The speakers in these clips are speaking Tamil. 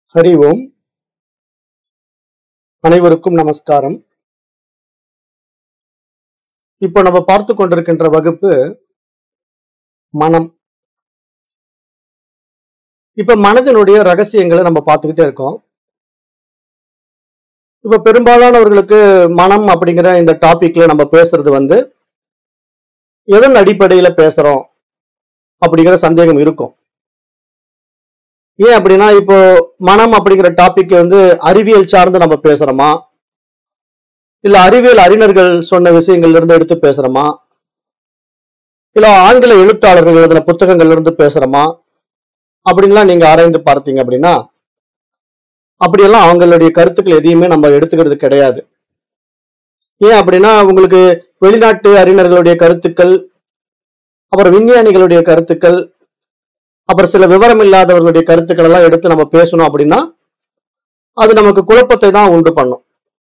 ஹரி ஓம் அனைவருக்கும் நமஸ்காரம் இப்போ நம்ம பார்த்து கொண்டிருக்கின்ற வகுப்பு மனம் இப்ப மனதினுடைய ரகசியங்களை நம்ம பார்த்துக்கிட்டே இருக்கோம் இப்ப பெரும்பாலானவர்களுக்கு மனம் அப்படிங்கிற இந்த டாபிக்ல நம்ம பேசுறது வந்து எதன் அடிப்படையில பேசுறோம் அப்படிங்கிற சந்தேகம் இருக்கும் ஏன் அப்படின்னா இப்போ மனம் அப்படிங்கிற டாபிக் வந்து அறிவியல் சார்ந்து நம்ம பேசுறோமா இல்ல அறிவியல் அறிஞர்கள் சொன்ன விஷயங்கள்ல இருந்து எடுத்து பேசுறோமா இல்ல ஆங்கில எழுத்தாளர்கள் எழுதின புத்தகங்கள்ல இருந்து பேசுறோமா அப்படின்லாம் நீங்க ஆராய்ந்து பார்த்தீங்க அப்படின்னா அப்படியெல்லாம் அவங்களுடைய கருத்துக்கள் எதையுமே நம்ம எடுத்துக்கிறது கிடையாது ஏன் அப்படின்னா உங்களுக்கு வெளிநாட்டு அறிஞர்களுடைய கருத்துக்கள் அப்புறம் விஞ்ஞானிகளுடைய கருத்துக்கள் அப்புறம் சில விவரம் இல்லாதவர்களுடைய கருத்துக்கள் எல்லாம் எடுத்து நம்ம பேசணும் அப்படின்னா அது நமக்கு குழப்பத்தை தான் உண்டு பண்ணும்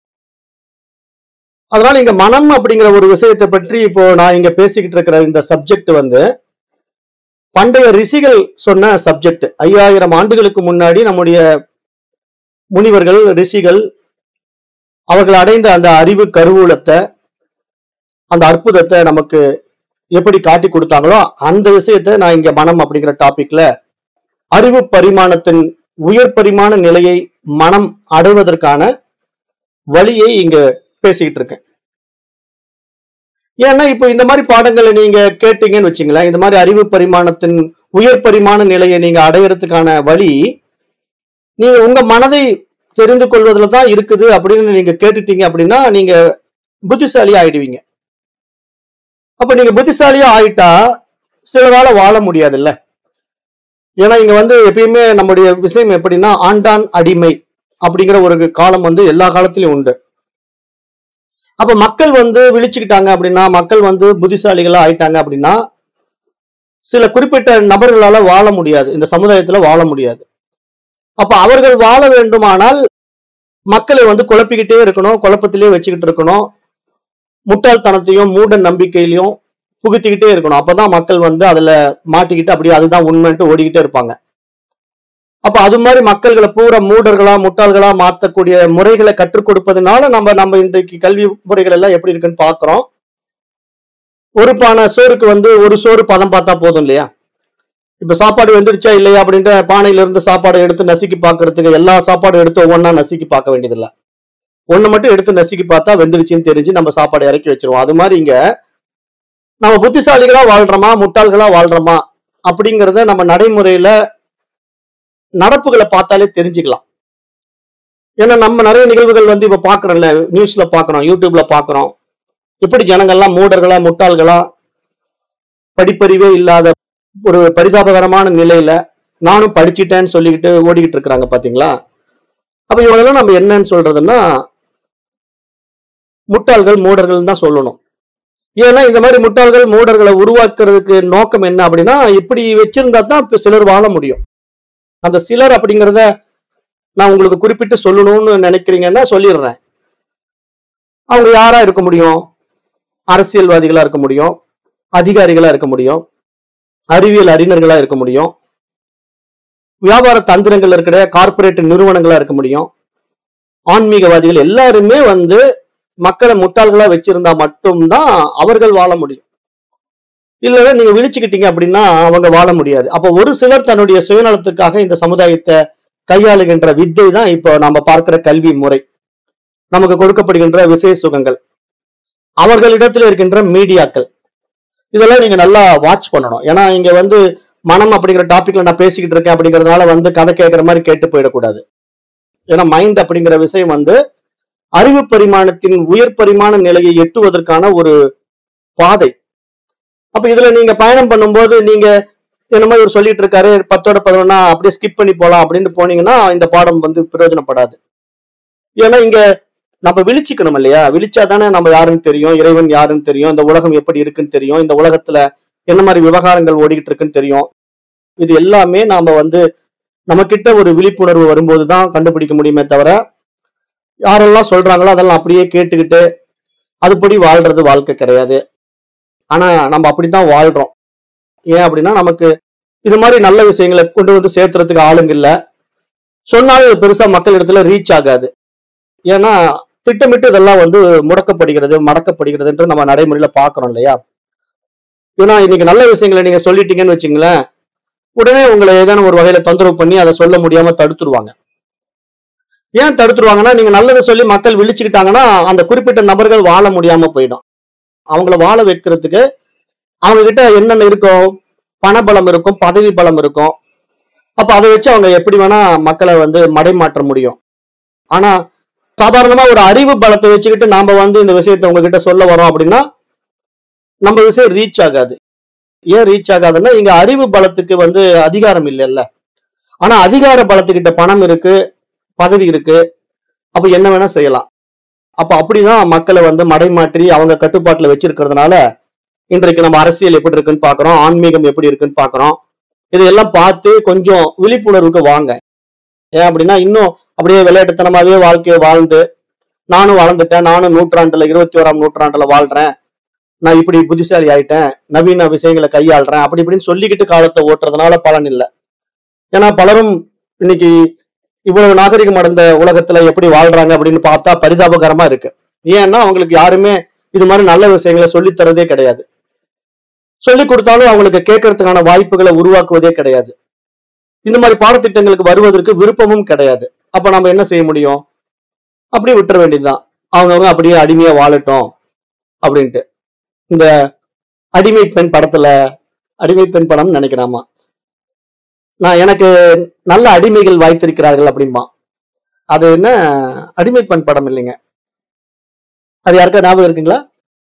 அதனால இங்க மனம் அப்படிங்கிற ஒரு விஷயத்தை பற்றி இப்போ நான் இங்க பேசிக்கிட்டு இருக்கிற இந்த சப்ஜெக்ட் வந்து பண்டைய ரிஷிகள் சொன்ன சப்ஜெக்ட் ஐயாயிரம் ஆண்டுகளுக்கு முன்னாடி நம்முடைய முனிவர்கள் ரிஷிகள் அவர்கள் அடைந்த அந்த அறிவு கருவூலத்தை அந்த அற்புதத்தை நமக்கு எப்படி காட்டி கொடுத்தாங்களோ அந்த விஷயத்தை நான் இங்க மனம் அப்படிங்கிற டாபிக்ல அறிவு பரிமாணத்தின் உயர் பரிமாண நிலையை மனம் அடைவதற்கான வழியை இங்க பேசிக்கிட்டு இருக்கேன் ஏன்னா இப்போ இந்த மாதிரி பாடங்களை நீங்க கேட்டீங்கன்னு வச்சுங்களேன் இந்த மாதிரி அறிவு பரிமாணத்தின் உயர் பரிமாண நிலையை நீங்க அடையறதுக்கான வழி நீங்க உங்க மனதை தெரிந்து கொள்வதில் தான் இருக்குது அப்படின்னு நீங்க கேட்டுட்டீங்க அப்படின்னா நீங்க புத்திசாலி ஆயிடுவீங்க அப்ப நீங்க புத்திசாலியா ஆயிட்டா சிலரால வாழ முடியாதுல்ல ஏன்னா இங்க வந்து எப்பயுமே நம்முடைய விஷயம் எப்படின்னா ஆண்டான் அடிமை அப்படிங்கிற ஒரு காலம் வந்து எல்லா காலத்திலயும் உண்டு அப்ப மக்கள் வந்து விழிச்சுக்கிட்டாங்க அப்படின்னா மக்கள் வந்து புத்திசாலிகளா ஆயிட்டாங்க அப்படின்னா சில குறிப்பிட்ட நபர்களால வாழ முடியாது இந்த சமுதாயத்துல வாழ முடியாது அப்ப அவர்கள் வாழ வேண்டுமானால் மக்களை வந்து குழப்பிக்கிட்டே இருக்கணும் குழப்பத்திலே வச்சுக்கிட்டு இருக்கணும் முட்டாள்தனத்தையும் மூட நம்பிக்கையிலையும் புகுத்திக்கிட்டே இருக்கணும் அப்பதான் மக்கள் வந்து அதுல மாட்டிக்கிட்டு அப்படியே அதுதான் உண்மைன்ட்டு ஓடிக்கிட்டே இருப்பாங்க அப்ப அது மாதிரி மக்கள்களை பூரா மூடர்களா முட்டாள்களா மாற்றக்கூடிய முறைகளை கற்றுக் கொடுப்பதனால நம்ம நம்ம இன்றைக்கு கல்வி முறைகள் எல்லாம் எப்படி இருக்குன்னு பாக்குறோம் ஒரு பானை சோறுக்கு வந்து ஒரு சோறு பதம் பார்த்தா போதும் இல்லையா இப்ப சாப்பாடு வெந்துருச்சா இல்லையா அப்படின்ட்டு பானையில இருந்து சாப்பாடு எடுத்து நசுக்கி பாக்குறதுக்கு எல்லா சாப்பாடும் எடுத்து ஒவ்வொன்றா நசுக்கி பார்க்க வேண்டியதில்லை ஒண்ணு மட்டும் எடுத்து நசுக்கி பார்த்தா வெந்துருச்சுன்னு தெரிஞ்சு நம்ம சாப்பாடு இறக்கி வச்சிருவோம் அது மாதிரி இங்க நம்ம புத்திசாலிகளா வாழ்றோமா முட்டாள்களா வாழ்றோமா அப்படிங்கிறத நம்ம நடைமுறையில நடப்புகளை பார்த்தாலே தெரிஞ்சுக்கலாம் ஏன்னா நம்ம நிறைய நிகழ்வுகள் வந்து இப்ப பாக்குறோம்ல நியூஸ்ல பாக்குறோம் யூடியூப்ல பாக்குறோம் எப்படி ஜனங்கள்லாம் மூடர்களா முட்டாள்களா படிப்பறிவே இல்லாத ஒரு பரிதாபகரமான நிலையில நானும் படிச்சிட்டேன்னு சொல்லிக்கிட்டு ஓடிக்கிட்டு இருக்கிறாங்க பாத்தீங்களா அப்ப இவங்களெல்லாம் நம்ம என்னன்னு சொல்றதுன்னா முட்டாள்கள் மூடர்கள் தான் சொல்லணும் ஏன்னா இந்த மாதிரி முட்டாள்கள் மூடர்களை உருவாக்குறதுக்கு நோக்கம் என்ன அப்படின்னா இப்படி வச்சிருந்தா தான் இப்ப சிலர் வாழ முடியும் அந்த சிலர் அப்படிங்கிறத நான் உங்களுக்கு குறிப்பிட்டு சொல்லணும்னு நினைக்கிறீங்கன்னா சொல்லிடுறேன் அவங்க யாரா இருக்க முடியும் அரசியல்வாதிகளா இருக்க முடியும் அதிகாரிகளா இருக்க முடியும் அறிவியல் அறிஞர்களா இருக்க முடியும் வியாபார தந்திரங்கள் இருக்கிற கார்ப்பரேட் நிறுவனங்களா இருக்க முடியும் ஆன்மீகவாதிகள் எல்லாருமே வந்து மக்களை முட்டாள்களா வச்சிருந்தா மட்டும்தான் அவர்கள் வாழ முடியும் இல்லைன்னா நீங்க விழிச்சுக்கிட்டீங்க அப்படின்னா அவங்க வாழ முடியாது அப்ப ஒரு சிலர் தன்னுடைய சுயநலத்துக்காக இந்த சமுதாயத்தை கையாளுகின்ற வித்தை தான் இப்போ நம்ம பார்க்கிற கல்வி முறை நமக்கு கொடுக்கப்படுகின்ற விசேஷ சுகங்கள் அவர்களிடத்துல இருக்கின்ற மீடியாக்கள் இதெல்லாம் நீங்க நல்லா வாட்ச் பண்ணணும் ஏன்னா இங்க வந்து மனம் அப்படிங்கிற டாபிக்ல நான் பேசிக்கிட்டு இருக்கேன் அப்படிங்கறதுனால வந்து கதை கேட்கற மாதிரி கேட்டு போயிடக்கூடாது ஏன்னா மைண்ட் அப்படிங்கிற விஷயம் வந்து அறிவு பரிமாணத்தின் உயர் பரிமாண நிலையை எட்டுவதற்கான ஒரு பாதை அப்ப இதுல நீங்க பயணம் பண்ணும்போது நீங்க என்னமோ இவர் சொல்லிட்டு இருக்காரு பத்தோட பதினொன்னா அப்படியே ஸ்கிப் பண்ணி போலாம் அப்படின்னு போனீங்கன்னா இந்த பாடம் வந்து பிரயோஜனப்படாது ஏன்னா இங்க நம்ம விழிச்சுக்கணும் இல்லையா விழிச்சா தானே நம்ம யாருன்னு தெரியும் இறைவன் யாருன்னு தெரியும் இந்த உலகம் எப்படி இருக்குன்னு தெரியும் இந்த உலகத்துல என்ன மாதிரி விவகாரங்கள் ஓடிக்கிட்டு இருக்குன்னு தெரியும் இது எல்லாமே நாம வந்து நம்ம கிட்ட ஒரு விழிப்புணர்வு வரும்போது தான் கண்டுபிடிக்க முடியுமே தவிர யாரெல்லாம் சொல்றாங்களோ அதெல்லாம் அப்படியே கேட்டுக்கிட்டு அதுபடி வாழ்றது வாழ்க்கை கிடையாது ஆனா நம்ம அப்படித்தான் வாழ்றோம் ஏன் அப்படின்னா நமக்கு இது மாதிரி நல்ல விஷயங்களை கொண்டு வந்து சேர்த்துறதுக்கு ஆளுங்க இல்ல சொன்னாலும் இது பெருசா மக்கள் இடத்துல ரீச் ஆகாது ஏன்னா திட்டமிட்டு இதெல்லாம் வந்து முடக்கப்படுகிறது மடக்கப்படுகிறது என்று நம்ம நடைமுறையில பாக்குறோம் இல்லையா ஏன்னா இன்னைக்கு நல்ல விஷயங்களை நீங்க சொல்லிட்டீங்கன்னு வச்சுங்களேன் உடனே உங்களை ஏதேனும் ஒரு வகையில தொந்தரவு பண்ணி அதை சொல்ல முடியாம தடுத்துருவாங்க ஏன் தடுத்துருவாங்கன்னா நீங்க நல்லதை சொல்லி மக்கள் விழிச்சுக்கிட்டாங்கன்னா அந்த குறிப்பிட்ட நபர்கள் வாழ முடியாம போயிடும் அவங்கள வாழ வைக்கிறதுக்கு அவங்க கிட்ட என்னென்ன இருக்கும் பணபலம் இருக்கும் பதவி பலம் இருக்கும் அப்ப அதை வச்சு அவங்க எப்படி வேணா மக்களை வந்து மடைமாற்ற முடியும் ஆனா சாதாரணமா ஒரு அறிவு பலத்தை வச்சுக்கிட்டு நாம வந்து இந்த விஷயத்தை உங்ககிட்ட சொல்ல வரோம் அப்படின்னா நம்ம விஷயம் ரீச் ஆகாது ஏன் ரீச் ஆகாதுன்னா இங்க அறிவு பலத்துக்கு வந்து அதிகாரம் இல்லைல்ல ஆனா அதிகார பலத்துக்கிட்ட பணம் இருக்கு பதவி இருக்கு அப்ப என்ன வேணா செய்யலாம் அப்ப அப்படிதான் மக்களை வந்து மடைமாற்றி அவங்க கட்டுப்பாட்டுல வச்சிருக்கிறதுனால இன்றைக்கு நம்ம அரசியல் எப்படி இருக்குன்னு பாக்குறோம் ஆன்மீகம் எப்படி இருக்குன்னு பாக்குறோம் இதையெல்லாம் பார்த்து கொஞ்சம் விழிப்புணர்வுக்கு வாங்க ஏன் அப்படின்னா இன்னும் அப்படியே விளையாட்டுத்தனமாவே வாழ்க்கையை வாழ்ந்து நானும் வளர்ந்துட்டேன் நானும் நூற்றாண்டுல இருபத்தி ஓராம் நூற்றாண்டுல வாழ்றேன் நான் இப்படி புத்திசாலி ஆயிட்டேன் நவீன விஷயங்களை கையாளுறேன் அப்படி இப்படின்னு சொல்லிக்கிட்டு காலத்தை ஓட்டுறதுனால பலன் இல்லை ஏன்னா பலரும் இன்னைக்கு இவ்வளவு நாகரிகம் அடைந்த உலகத்துல எப்படி வாழ்றாங்க அப்படின்னு பார்த்தா பரிதாபகரமா இருக்கு ஏன்னா அவங்களுக்கு யாருமே இது மாதிரி நல்ல விஷயங்களை சொல்லித் தரதே கிடையாது சொல்லி கொடுத்தாலும் அவங்களுக்கு கேட்கறதுக்கான வாய்ப்புகளை உருவாக்குவதே கிடையாது இந்த மாதிரி பாடத்திட்டங்களுக்கு வருவதற்கு விருப்பமும் கிடையாது அப்ப நம்ம என்ன செய்ய முடியும் அப்படியே விட்டுற வேண்டியதுதான் அவங்கவுங்க அப்படியே அடிமையா வாழட்டும் அப்படின்ட்டு இந்த அடிமை பெண் படத்துல அடிமை பெண் படம் நினைக்கிறாமா நான் எனக்கு நல்ல அடிமைகள் வாய்த்திருக்கிறார்கள் அப்படிம்பா அது என்ன அடிமை பெண் படம் இல்லைங்க அது யாருக்கா ஞாபகம் இருக்குங்களா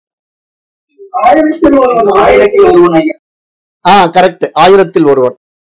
ஆயிரத்தில் ஒருவன் ஆயிரத்தில் ஒருவன் ஐயா ஆ கரெக்ட் ஆயிரத்தில் ஒருவன்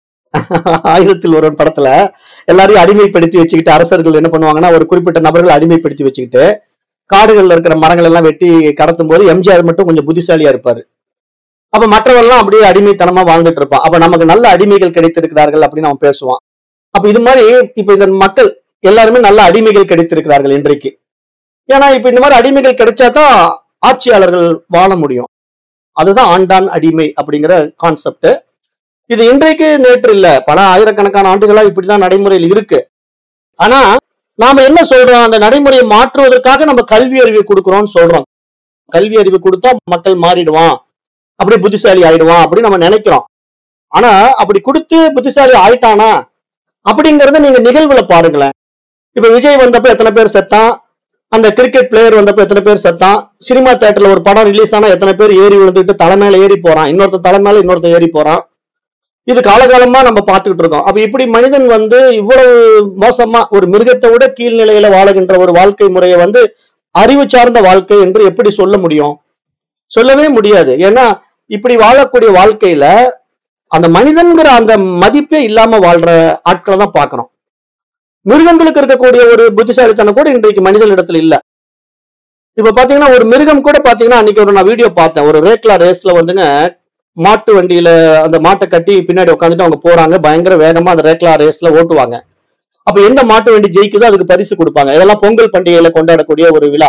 ஆயிரத்தில் ஒருவன் படத்துல எல்லாரையும் அடிமைப்படுத்தி வச்சுக்கிட்டு அரசர்கள் என்ன பண்ணுவாங்கன்னா ஒரு குறிப்பிட்ட நபர்கள் அடிமைப்படுத்தி வச்சுக்கிட்டு காடுகள்ல இருக்கிற மரங்கள் எல்லாம் வெட்டி கடத்தும் போது எம்ஜிஆர் மட்டும் கொஞ்சம் புத்திசாலியா இருப்பாரு அப்ப மற்றவெல்லாம் அப்படியே அடிமைத்தனமா வாழ்ந்துட்டு இருப்பான் அப்ப நமக்கு நல்ல அடிமைகள் கிடைத்திருக்கிறார்கள் அப்படின்னு அவன் பேசுவான் அப்ப இது மாதிரி இப்ப இந்த மக்கள் எல்லாருமே நல்ல அடிமைகள் கிடைத்திருக்கிறார்கள் இன்றைக்கு ஏன்னா இப்ப இந்த மாதிரி அடிமைகள் கிடைச்சாதான் ஆட்சியாளர்கள் வாழ முடியும் அதுதான் ஆண்டான் அடிமை அப்படிங்கிற கான்செப்ட் இது இன்றைக்கு நேற்று இல்ல பல ஆயிரக்கணக்கான ஆண்டுகளா இப்படிதான் நடைமுறையில் இருக்கு ஆனா நாம என்ன சொல்றோம் அந்த நடைமுறையை மாற்றுவதற்காக நம்ம கல்வி அறிவு கொடுக்கிறோம்னு சொல்றோம் கல்வி அறிவு கொடுத்தா மக்கள் மாறிடுவான் அப்படி புத்திசாலி ஆயிடுவான் அப்படின்னு நம்ம நினைக்கிறோம் ஆனா அப்படி கொடுத்து புத்திசாலி ஆயிட்டானா அப்படிங்கறத நீங்க நிகழ்வுல பாருங்களேன் இப்ப விஜய் வந்தப்ப எத்தனை பேர் செத்தான் அந்த கிரிக்கெட் பிளேயர் வந்தப்ப எத்தனை பேர் செத்தான் சினிமா தேட்டர்ல ஒரு படம் ரிலீஸ் ஆனா எத்தனை பேர் ஏறி விழுந்துட்டு தலை மேல ஏறி போறான் இன்னொருத்தன் தலை மேல இன்னொருத்தன் ஏறி போறான் இது காலகாலமா நம்ம பார்த்துக்கிட்டு இருக்கோம் அப்ப இப்படி மனிதன் வந்து இவ்வளவு மோசமா ஒரு மிருகத்தை விட கீழ்நிலையில வாழுகின்ற ஒரு வாழ்க்கை முறையை வந்து அறிவு சார்ந்த வாழ்க்கை என்று எப்படி சொல்ல முடியும் சொல்லவே முடியாது ஏன்னா இப்படி வாழக்கூடிய வாழ்க்கையில அந்த மனிதன்கிற அந்த மதிப்பே இல்லாம வாழ்ற ஆட்களை தான் பார்க்கணும் மிருகங்களுக்கு இருக்கக்கூடிய ஒரு புத்திசாலித்தனம் கூட இன்றைக்கு மனிதனிடத்துல இல்ல இப்ப பாத்தீங்கன்னா ஒரு மிருகம் கூட பாத்தீங்கன்னா அன்னைக்கு ஒரு நான் வீடியோ பார்த்தேன் ஒரு ரேக்லா ரேஸ்ல வந்துங்க மாட்டு வண்டியில அந்த மாட்டை கட்டி பின்னாடி உட்காந்துட்டு அவங்க போறாங்க பயங்கர வேகமா அந்த ரேக்லா ரேஸ்ல ஓட்டுவாங்க அப்ப எந்த மாட்டு வண்டி ஜெயிக்குதோ அதுக்கு பரிசு கொடுப்பாங்க இதெல்லாம் பொங்கல் பண்டிகையில கொண்டாடக்கூடிய ஒரு விழா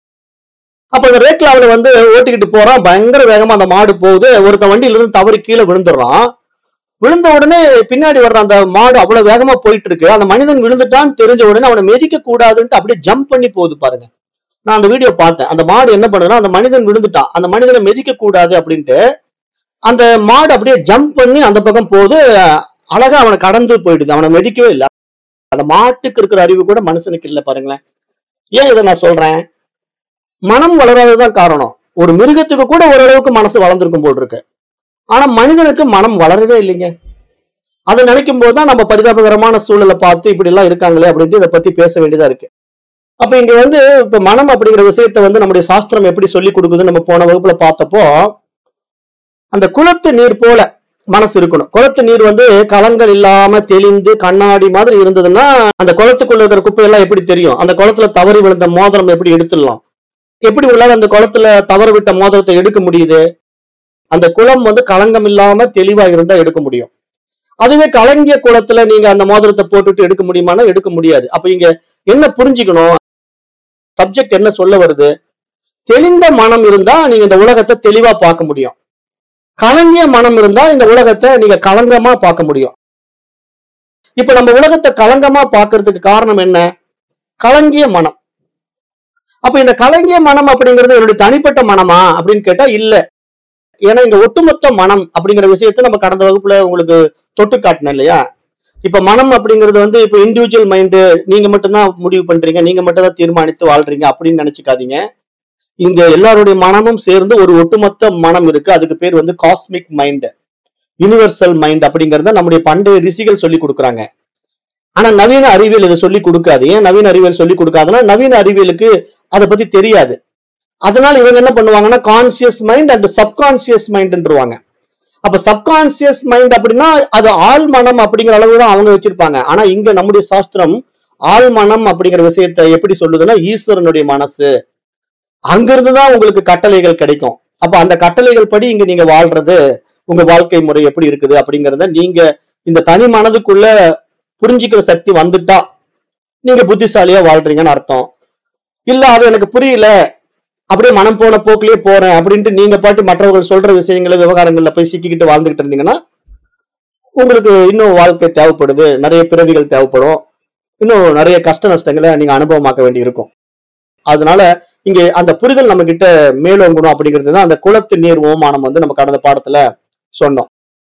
அப்ப அந்த ரேக்லாவில வந்து ஓட்டிக்கிட்டு போறான் பயங்கர வேகமா அந்த மாடு போகுது ஒருத்தன் வண்டியில இருந்து தவறி கீழே விழுந்துடுறான் விழுந்த உடனே பின்னாடி வர்ற அந்த மாடு அவ்வளவு வேகமா போயிட்டு இருக்கு அந்த மனிதன் விழுந்துட்டான்னு தெரிஞ்ச உடனே அவனை மிதிக்க கூடாதுன்ட்டு அப்படியே ஜம்ப் பண்ணி போகுது பாருங்க நான் அந்த வீடியோ பார்த்தேன் அந்த மாடு என்ன பண்ணுதுன்னா அந்த மனிதன் விழுந்துட்டான் அந்த மனிதனை மிதிக்க கூடாது அப்படின்ட்டு அந்த மாடு அப்படியே ஜம்ப் பண்ணி அந்த பக்கம் போகுது அழகா அவனை கடந்து போயிடுது அவனை மிதிக்கவே இல்லை அந்த மாட்டுக்கு இருக்கிற அறிவு கூட மனுஷனுக்கு இல்லை பாருங்களேன் ஏன் இதை நான் சொல்றேன் மனம் வளராததுதான் காரணம் ஒரு மிருகத்துக்கு கூட ஓரளவுக்கு மனசு வளர்ந்துருக்கும் போல் இருக்கு ஆனா மனிதனுக்கு மனம் வளரவே இல்லைங்க அதை நினைக்கும் போது தான் நம்ம பரிதாபகரமான சூழலை பார்த்து இப்படி எல்லாம் இருக்காங்களே அப்படின்ட்டு இதை பத்தி பேச வேண்டியதா இருக்கு அப்ப இங்க வந்து இப்ப மனம் அப்படிங்கிற விஷயத்த வந்து நம்முடைய சாஸ்திரம் எப்படி சொல்லி கொடுக்குதுன்னு நம்ம போன வகுப்புல பார்த்தப்போ அந்த குளத்து நீர் போல மனசு இருக்கணும் குளத்து நீர் வந்து கலங்கள் இல்லாம தெளிந்து கண்ணாடி மாதிரி இருந்ததுன்னா அந்த குளத்துக்குள்ள இருக்கிற குப்பையெல்லாம் எப்படி தெரியும் அந்த குளத்துல தவறி விழுந்த மோதிரம் எப்படி எடுத்துடலாம் எப்படி உள்ளாத அந்த குளத்துல தவறு விட்ட மோதிரத்தை எடுக்க முடியுது அந்த குளம் வந்து களங்கம் இல்லாம தெளிவா இருந்தா எடுக்க முடியும் அதுவே கலங்கிய குளத்துல நீங்க அந்த மோதிரத்தை போட்டுட்டு எடுக்க முடியுமானா எடுக்க முடியாது அப்ப இங்க என்ன புரிஞ்சுக்கணும் சப்ஜெக்ட் என்ன சொல்ல வருது தெளிந்த மனம் இருந்தா நீங்க இந்த உலகத்தை தெளிவா பார்க்க முடியும் கலங்கிய மனம் இருந்தா இந்த உலகத்தை நீங்க கலங்கமா பார்க்க முடியும் இப்ப நம்ம உலகத்தை களங்கமா பார்க்கிறதுக்கு காரணம் என்ன கலங்கிய மனம் அப்ப இந்த கலங்கிய மனம் அப்படிங்கிறது என்னுடைய தனிப்பட்ட மனமா அப்படின்னு கேட்டா இல்ல ஏன்னா இங்க ஒட்டுமொத்த மனம் அப்படிங்கிற விஷயத்தை நம்ம கடந்த வகுப்புல உங்களுக்கு தொட்டு காட்டினேன் இல்லையா இப்ப மனம் அப்படிங்கிறது வந்து இப்ப இண்டிவிஜுவல் மைண்டு நீங்க மட்டும்தான் முடிவு பண்றீங்க நீங்க மட்டும் தான் தீர்மானித்து வாழ்றீங்க அப்படின்னு நினைச்சுக்காதீங்க இங்க எல்லாருடைய மனமும் சேர்ந்து ஒரு ஒட்டுமொத்த மனம் இருக்கு அதுக்கு பேர் வந்து காஸ்மிக் மைண்ட் யுனிவர்சல் மைண்ட் அப்படிங்கறத நம்முடைய பண்டைய ரிஷிகள் சொல்லி கொடுக்குறாங்க ஆனா நவீன அறிவியல் இதை சொல்லி கொடுக்காது ஏன் நவீன அறிவியல் சொல்லி கொடுக்காதுன்னா நவீன அறிவியலுக்கு அதை பத்தி தெரியாது அதனால இவங்க என்ன பண்ணுவாங்கன்னா கான்சியஸ் மைண்ட் அண்ட் சப்கான்சியஸ் மைண்ட்ன்றவாங்க அப்ப சப்கான்சியஸ் மைண்ட் அப்படின்னா அது ஆள் மனம் அப்படிங்கிற அளவு தான் அவங்க வச்சிருப்பாங்க ஆனா இங்க நம்முடைய சாஸ்திரம் ஆள் மனம் அப்படிங்கிற விஷயத்தை எப்படி சொல்லுதுன்னா ஈஸ்வரனுடைய மனசு அங்கிருந்து தான் உங்களுக்கு கட்டளைகள் கிடைக்கும் அப்ப அந்த கட்டளைகள் படி இங்க நீங்க வாழ்றது உங்க வாழ்க்கை முறை எப்படி இருக்குது அப்படிங்கறத நீங்க இந்த தனி மனதுக்குள்ள புரிஞ்சுக்கிற சக்தி வந்துட்டா நீங்க புத்திசாலியா வாழ்றீங்கன்னு அர்த்தம் இல்ல அது எனக்கு புரியல அப்படியே மனம் போன போக்கிலேயே போறேன் அப்படின்ட்டு நீங்க பாட்டு மற்றவர்கள் சொல்ற விஷயங்களை விவகாரங்கள்ல போய் சிக்கிக்கிட்டு வாழ்ந்துகிட்டு இருந்தீங்கன்னா உங்களுக்கு இன்னும் வாழ்க்கை தேவைப்படுது நிறைய பிறவிகள் தேவைப்படும் இன்னும் நிறைய கஷ்ட நஷ்டங்களை நீங்க அனுபவமாக்க வேண்டி இருக்கும் அதனால இங்க அந்த புரிதல் நம்ம கிட்ட மேலோங்கணும் அப்படிங்கிறது தான் அந்த குளத்து நீர் ஓமானம் வந்து நம்ம கடந்த பாடத்துல சொன்னோம்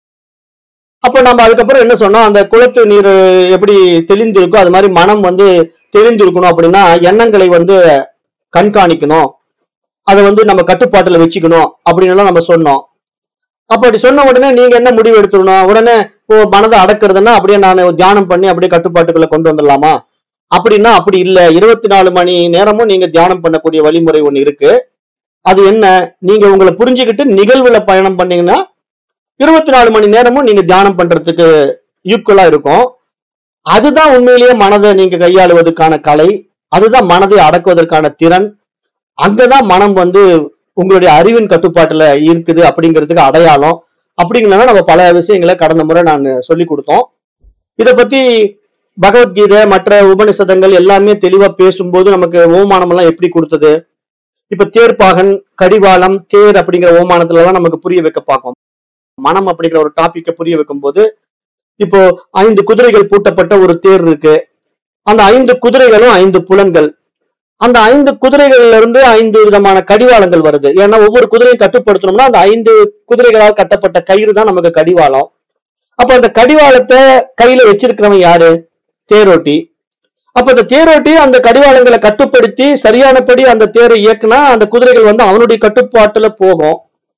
அப்ப நம்ம அதுக்கப்புறம் என்ன சொன்னோம் அந்த குளத்து நீர் எப்படி தெளிந்திருக்கோ அது மாதிரி மனம் வந்து தெளிந்திருக்கணும் அப்படின்னா எண்ணங்களை வந்து கண்காணிக்கணும் அதை வந்து நம்ம கட்டுப்பாட்டுல வச்சுக்கணும் அப்படின்னு எல்லாம் நம்ம சொன்னோம் அப்படி சொன்ன உடனே நீங்க என்ன முடிவு எடுத்துக்கணும் உடனே ஓ மனதை அடக்குறதுன்னா அப்படியே நான் தியானம் பண்ணி அப்படியே கட்டுப்பாட்டுக்குள்ள கொண்டு வந்துடலாமா அப்படின்னா அப்படி இல்ல இருபத்தி நாலு மணி நேரமும் நீங்க தியானம் பண்ணக்கூடிய வழிமுறை ஒண்ணு இருக்கு அது என்ன நீங்க உங்களை புரிஞ்சுக்கிட்டு நிகழ்வுல பயணம் பண்ணீங்கன்னா இருபத்தி நாலு மணி நேரமும் நீங்க தியானம் பண்றதுக்கு ஈக்குவலா இருக்கும் அதுதான் உண்மையிலேயே மனதை நீங்க கையாளுவதற்கான கலை அதுதான் மனதை அடக்குவதற்கான திறன் அங்கதான் மனம் வந்து உங்களுடைய அறிவின் கட்டுப்பாட்டுல இருக்குது அப்படிங்கிறதுக்கு அடையாளம் அப்படிங்கிறனால நம்ம பல விஷயங்களை கடந்த முறை நான் சொல்லி கொடுத்தோம் இதை பத்தி பகவத்கீதை மற்ற உபனிஷதங்கள் எல்லாமே தெளிவா பேசும்போது நமக்கு ஓமானம் எல்லாம் எப்படி கொடுத்தது இப்ப தேர்ப்பாகன் கடிவாளம் தேர் அப்படிங்கிற ஓமானத்துல எல்லாம் நமக்கு புரிய வைக்க பார்க்கும் மனம் அப்படிங்கிற ஒரு டாபிக்கை புரிய வைக்கும் போது இப்போ ஐந்து குதிரைகள் பூட்டப்பட்ட ஒரு தேர் இருக்கு அந்த ஐந்து குதிரைகளும் ஐந்து புலன்கள் அந்த ஐந்து குதிரைகள்ல இருந்து ஐந்து விதமான கடிவாளங்கள் வருது ஏன்னா ஒவ்வொரு குதிரையும் கட்டுப்படுத்தணும்னா அந்த ஐந்து குதிரைகளால் கட்டப்பட்ட கயிறு தான் நமக்கு கடிவாளம் அப்ப அந்த கடிவாளத்தை கையில வச்சிருக்கிறவன் யாரு தேரோட்டி அப்ப அந்த தேரோட்டி அந்த கடிவாளங்களை கட்டுப்படுத்தி சரியானபடி அந்த தேரை இயக்குனா அந்த குதிரைகள் வந்து அவனுடைய கட்டுப்பாட்டுல போகும்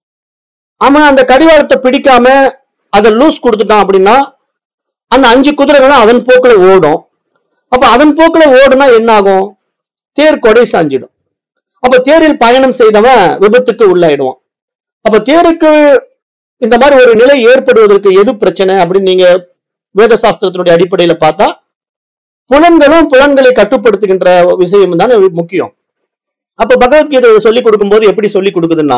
அவன் அந்த கடிவாளத்தை பிடிக்காம அதை லூஸ் கொடுத்துட்டான் அப்படின்னா அந்த அஞ்சு குதிரைகளும் அதன் போக்குல ஓடும் அப்ப அதன் போக்குல ஓடுனா என்ன ஆகும் தேர் கொடை சாஞ்சிடும் அப்ப தேரில் பயணம் செய்தவன் விபத்துக்கு உள்ளாயிடுவான் அப்ப தேருக்கு இந்த மாதிரி ஒரு நிலை ஏற்படுவதற்கு எது பிரச்சனை அப்படின்னு நீங்க வேத சாஸ்திரத்தினுடைய அடிப்படையில பார்த்தா புலன்களும் புலன்களை கட்டுப்படுத்துகின்ற விஷயம் தானே முக்கியம் அப்ப பகவத்கீதை சொல்லி கொடுக்கும்போது எப்படி சொல்லி கொடுக்குதுன்னா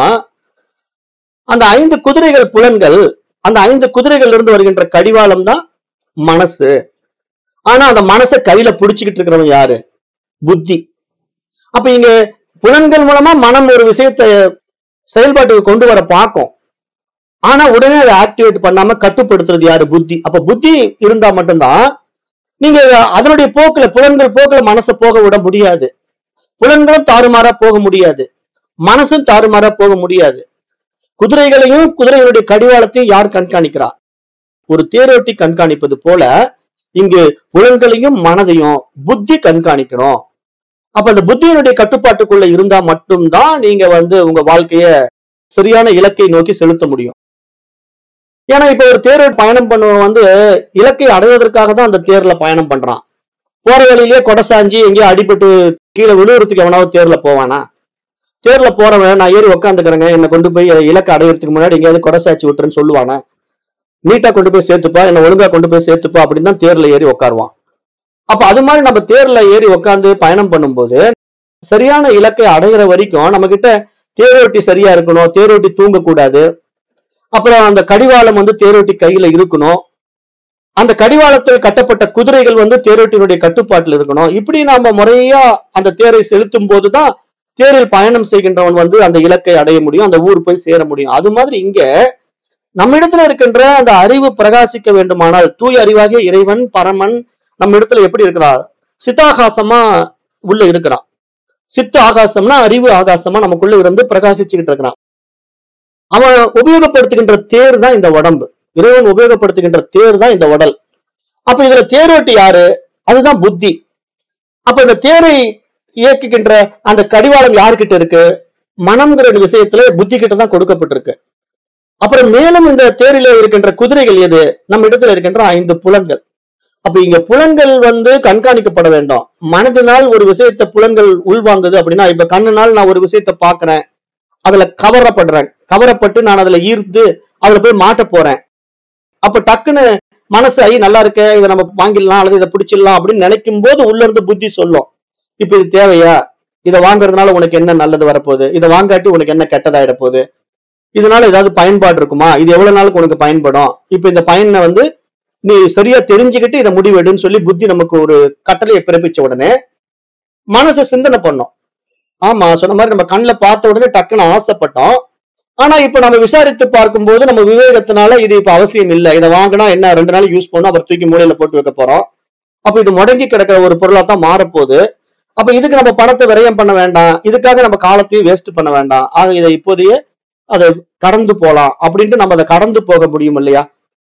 அந்த ஐந்து குதிரைகள் புலன்கள் அந்த ஐந்து குதிரைகள்ல இருந்து வருகின்ற கடிவாளம் தான் மனசு ஆனா அந்த மனசை கையில புடிச்சுக்கிட்டு இருக்கிறவன் யாரு புத்தி அப்ப இங்க புலன்கள் மூலமா மனம் ஒரு விஷயத்தை செயல்பாட்டுக்கு கொண்டு வர பார்க்கும் ஆனா உடனே அதை ஆக்டிவேட் பண்ணாம கட்டுப்படுத்துறது யாரு புத்தி அப்ப புத்தி இருந்தா மட்டும்தான் நீங்க அதனுடைய போக்குல புலன்கள் போக்குல மனசை போக விட முடியாது புலன்களும் தாறுமாறா போக முடியாது மனசும் தாறுமாறா போக முடியாது குதிரைகளையும் குதிரைகளுடைய கடிவாளத்தையும் யார் கண்காணிக்கிறா ஒரு தேரோட்டி கண்காணிப்பது போல இங்கு புலன்களையும் மனதையும் புத்தி கண்காணிக்கணும் அப்ப அந்த புத்தியினுடைய கட்டுப்பாட்டுக்குள்ள இருந்தா மட்டும்தான் நீங்க வந்து உங்க வாழ்க்கைய சரியான இலக்கை நோக்கி செலுத்த முடியும் ஏன்னா இப்ப ஒரு தேர் பயணம் பண்ணுவன் வந்து இலக்கை அடைவதற்காக தான் அந்த தேர்ல பயணம் பண்றான் போற வழியிலேயே கொடசாஞ்சி எங்கேயோ அடிபட்டு கீழே விழுவுறதுக்கு எவனாவது தேர்ல போவானா தேர்ல போறவன் நான் ஏறி உக்காந்துக்கிறேங்க என்னை கொண்டு போய் இலக்கை அடையிறதுக்கு முன்னாடி எங்கேயாவது கொடசாச்சி விட்டுருன்னு சொல்லுவானா நீட்டா கொண்டு போய் சேர்த்துப்பா என்ன ஒழுங்கா கொண்டு போய் சேர்த்துப்பா அப்படின்னு தான் தேர்ல ஏறி உட்காருவான் அப்ப அது மாதிரி நம்ம தேர்ல ஏறி உட்காந்து பயணம் பண்ணும்போது சரியான இலக்கை அடைகிற வரைக்கும் நம்ம கிட்ட தேரோட்டி சரியா இருக்கணும் தேரோட்டி தூங்கக்கூடாது அப்புறம் அந்த கடிவாளம் வந்து தேரோட்டி கையில இருக்கணும் அந்த கடிவாளத்தில் கட்டப்பட்ட குதிரைகள் வந்து தேரோட்டினுடைய கட்டுப்பாட்டில் இருக்கணும் இப்படி நாம முறையா அந்த தேரை செலுத்தும் போதுதான் தேரில் பயணம் செய்கின்றவன் வந்து அந்த இலக்கை அடைய முடியும் அந்த ஊர் போய் சேர முடியும் அது மாதிரி இங்க நம்ம இடத்துல இருக்கின்ற அந்த அறிவு பிரகாசிக்க வேண்டுமானால் தூய அறிவாகிய இறைவன் பரமன் நம்ம இடத்துல எப்படி இருக்கிறார் சித்தாகாசமா உள்ள இருக்கிறான் சித்த ஆகாசம்னா அறிவு ஆகாசமா நமக்குள்ள இருந்து பிரகாசிச்சுக்கிட்டு இருக்கிறான் அவன் உபயோகப்படுத்துகின்ற தேர் தான் இந்த உடம்பு இறைவன் உபயோகப்படுத்துகின்ற தேர் தான் இந்த உடல் அப்ப இதுல தேரோட்டி யாரு அதுதான் புத்தி அப்ப இந்த தேரை இயக்குகின்ற அந்த கடிவாளம் யாருக்கிட்ட இருக்கு மனம்ங்கிற விஷயத்துல புத்தி கிட்ட தான் கொடுக்கப்பட்டிருக்கு அப்புறம் மேலும் இந்த தேரில இருக்கின்ற குதிரைகள் எது நம்ம இடத்துல இருக்கின்ற ஐந்து புலன்கள் அப்ப இங்க புலன்கள் வந்து கண்காணிக்கப்பட வேண்டும் மனதினால் ஒரு விஷயத்தை புலன்கள் உள்வாங்குது அப்படின்னா இப்ப கண்ணுனால் நான் ஒரு விஷயத்தை பாக்குறேன் அதுல கவரப்படுறேன் கவரப்பட்டு நான் அதுல ஈர்த்து அதுல போய் மாட்ட போறேன் அப்ப டக்குன்னு மனசு ஐ நல்லா இருக்கே இதை நம்ம வாங்கிடலாம் அல்லது இதை பிடிச்சிடலாம் அப்படின்னு நினைக்கும் போது உள்ள இருந்து புத்தி சொல்லும் இப்ப இது தேவையா இதை வாங்குறதுனால உனக்கு என்ன நல்லது வரப்போகுது இதை வாங்காட்டி உனக்கு என்ன கெட்டதாயிட போகுது இதனால ஏதாவது பயன்பாடு இருக்குமா இது எவ்வளவு நாளுக்கு உனக்கு பயன்படும் இப்ப இந்த பயனை வந்து நீ சரியா தெரிஞ்சுக்கிட்டு இதை முடிவெடுன்னு சொல்லி புத்தி நமக்கு ஒரு கட்டளையை பிறப்பிச்ச உடனே மனசு சிந்தனை பண்ணும் ஆமா சொன்ன மாதிரி நம்ம கண்ணில் பார்த்த உடனே டக்குன்னு ஆசைப்பட்டோம் ஆனா இப்ப நம்ம விசாரித்து பார்க்கும்போது நம்ம விவேகத்தினால இது இப்ப அவசியம் இல்லை இதை வாங்கினா என்ன ரெண்டு நாள் யூஸ் பண்ணோம் அப்புறம் தூக்கி மூலையில போட்டு வைக்க போறோம் அப்ப இது முடங்கி கிடக்கிற ஒரு பொருளா தான் மாறப்போகுது அப்ப இதுக்கு நம்ம பணத்தை விரயம் பண்ண வேண்டாம் இதுக்காக நம்ம காலத்தையும் வேஸ்ட் பண்ண வேண்டாம் ஆக இதை இப்போதையே அதை கடந்து போலாம் அப்படின்ட்டு நம்ம அதை கடந்து போக முடியும் இல்லையா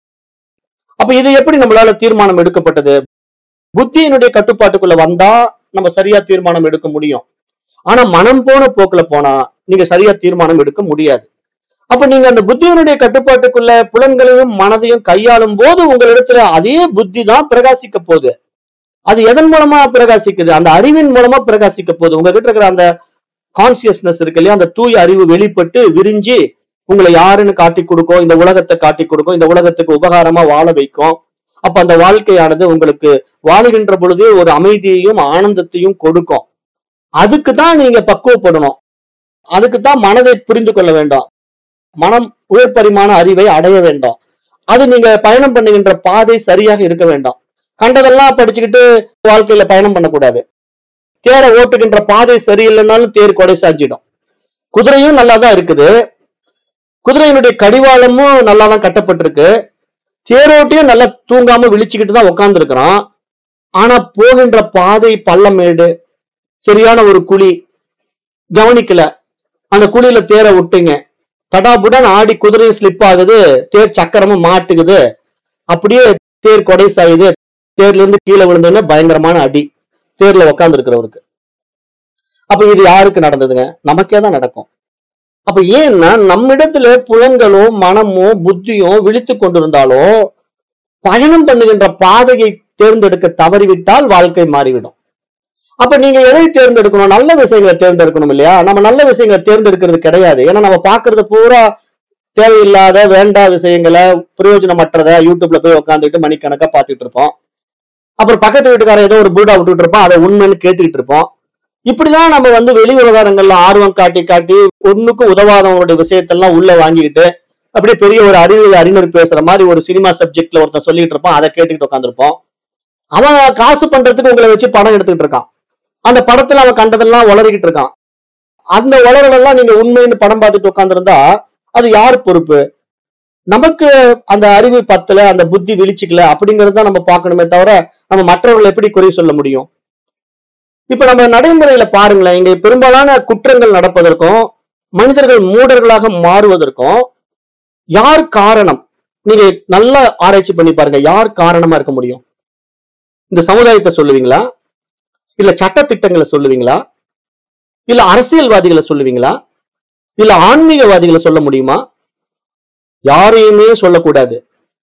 அப்ப இது எப்படி நம்மளால தீர்மானம் எடுக்கப்பட்டது புத்தியினுடைய கட்டுப்பாட்டுக்குள்ள வந்தா நம்ம சரியா தீர்மானம் எடுக்க முடியும் ஆனா மனம் போன போக்குல போனா நீங்க சரியா தீர்மானம் எடுக்க முடியாது அப்ப நீங்க அந்த புத்தியினுடைய கட்டுப்பாட்டுக்குள்ள புலன்களையும் மனதையும் கையாளும் போது உங்களிடத்துல அதே புத்தி தான் பிரகாசிக்க போகுது அது எதன் மூலமா பிரகாசிக்குது அந்த அறிவின் மூலமா பிரகாசிக்க போகுது உங்ககிட்ட இருக்கிற அந்த கான்சியஸ்னஸ் இருக்கு இல்லையா அந்த தூய அறிவு வெளிப்பட்டு விரிஞ்சு உங்களை யாருன்னு காட்டி கொடுக்கும் இந்த உலகத்தை காட்டி கொடுக்கும் இந்த உலகத்துக்கு உபகாரமா வாழ வைக்கும் அப்ப அந்த வாழ்க்கையானது உங்களுக்கு வாழுகின்ற பொழுதே ஒரு அமைதியையும் ஆனந்தத்தையும் கொடுக்கும் அதுக்கு தான் நீங்க பக்குவப்படணும் அதுக்கு தான் மனதை புரிந்து கொள்ள வேண்டும் மனம் உயர்பரிமாண அறிவை அடைய வேண்டும் அது நீங்க பயணம் பண்ணுகின்ற பாதை சரியாக இருக்க வேண்டும் கண்டதெல்லாம் படிச்சுக்கிட்டு வாழ்க்கையில பயணம் பண்ணக்கூடாது தேரை ஓட்டுகின்ற பாதை சரியில்லைனாலும் தேர் கொடை சாஞ்சிடும் குதிரையும் நல்லா தான் இருக்குது குதிரையினுடைய கடிவாளமும் நல்லா தான் கட்டப்பட்டிருக்கு தேரோட்டியும் நல்லா தூங்காம விழிச்சுக்கிட்டு தான் உட்கார்ந்துருக்கிறான் ஆனா போகின்ற பாதை பள்ளமேடு சரியான ஒரு குழி கவனிக்கல அந்த குழியில தேரை விட்டுங்க தடாபுடன் ஆடி குதிரையும் ஸ்லிப் ஆகுது தேர் சக்கரமும் மாட்டுக்குது அப்படியே தேர் கொடை சாயுது தேர்ல இருந்து கீழே விழுந்தோடனே பயங்கரமான அடி தேர்ல உட்கார்ந்து இருக்கிறவருக்கு அப்ப இது யாருக்கு நடந்ததுங்க நமக்கே தான் நடக்கும் அப்ப ஏன்னா நம்மிடத்துல புலன்களோ மனமோ புத்தியோ விழித்து கொண்டிருந்தாலோ பயணம் பண்ணுகின்ற பாதையை தேர்ந்தெடுக்க தவறிவிட்டால் வாழ்க்கை மாறிவிடும் அப்ப நீங்க எதை தேர்ந்தெடுக்கணும் நல்ல விஷயங்களை தேர்ந்தெடுக்கணும் இல்லையா நம்ம நல்ல விஷயங்களை தேர்ந்தெடுக்கிறது கிடையாது ஏன்னா நம்ம பாக்குறது பூரா தேவையில்லாத வேண்டா விஷயங்களை பிரயோஜனமற்றதை யூடியூப்ல போய் உட்காந்துக்கிட்டு மணிக்கணக்கா பார்த்துட்டு இருப்போம் அப்புறம் பக்கத்து வீட்டுக்காரன் ஏதோ ஒரு புல்டா விட்டுட்டு இருப்பான் அதை உண்மைன்னு கேட்டுக்கிட்டு இருப்போம் இப்படிதான் நம்ம வந்து வெளி விவகாரங்கள்ல ஆர்வம் காட்டி காட்டி ஒண்ணுக்கும் உதவாதவங்களுடைய விஷயத்தெல்லாம் உள்ள வாங்கிக்கிட்டு அப்படியே பெரிய ஒரு அறிவியல் அறிஞர் பேசுற மாதிரி ஒரு சினிமா சப்ஜெக்ட்ல ஒருத்தன் சொல்லிட்டு இருப்பான் அதை கேட்டுக்கிட்டு உட்காந்துருப்போம் அவன் காசு பண்றதுக்கு உங்களை வச்சு படம் எடுத்துக்கிட்டு இருக்கான் அந்த படத்துல அவன் கண்டதெல்லாம் உளறிக்கிட்டு இருக்கான் அந்த உளறலெல்லாம் நீங்க உண்மைன்னு படம் பார்த்துட்டு உட்காந்துருந்தா அது யார் பொறுப்பு நமக்கு அந்த அறிவு பத்தல அந்த புத்தி விழிச்சுக்கல அப்படிங்கறது தான் நம்ம பார்க்கணுமே தவிர நம்ம மற்றவர்களை எப்படி குறை சொல்ல முடியும் இப்ப நம்ம நடைமுறையில பாருங்களேன் இங்க பெரும்பாலான குற்றங்கள் நடப்பதற்கும் மனிதர்கள் மூடர்களாக மாறுவதற்கும் யார் காரணம் நீங்க நல்லா ஆராய்ச்சி பண்ணி பாருங்க யார் காரணமா இருக்க முடியும் இந்த சமுதாயத்தை சொல்லுவீங்களா இல்ல சட்ட திட்டங்களை சொல்லுவீங்களா இல்ல அரசியல்வாதிகளை சொல்லுவீங்களா இல்ல ஆன்மீகவாதிகளை சொல்ல முடியுமா யாரையுமே சொல்லக்கூடாது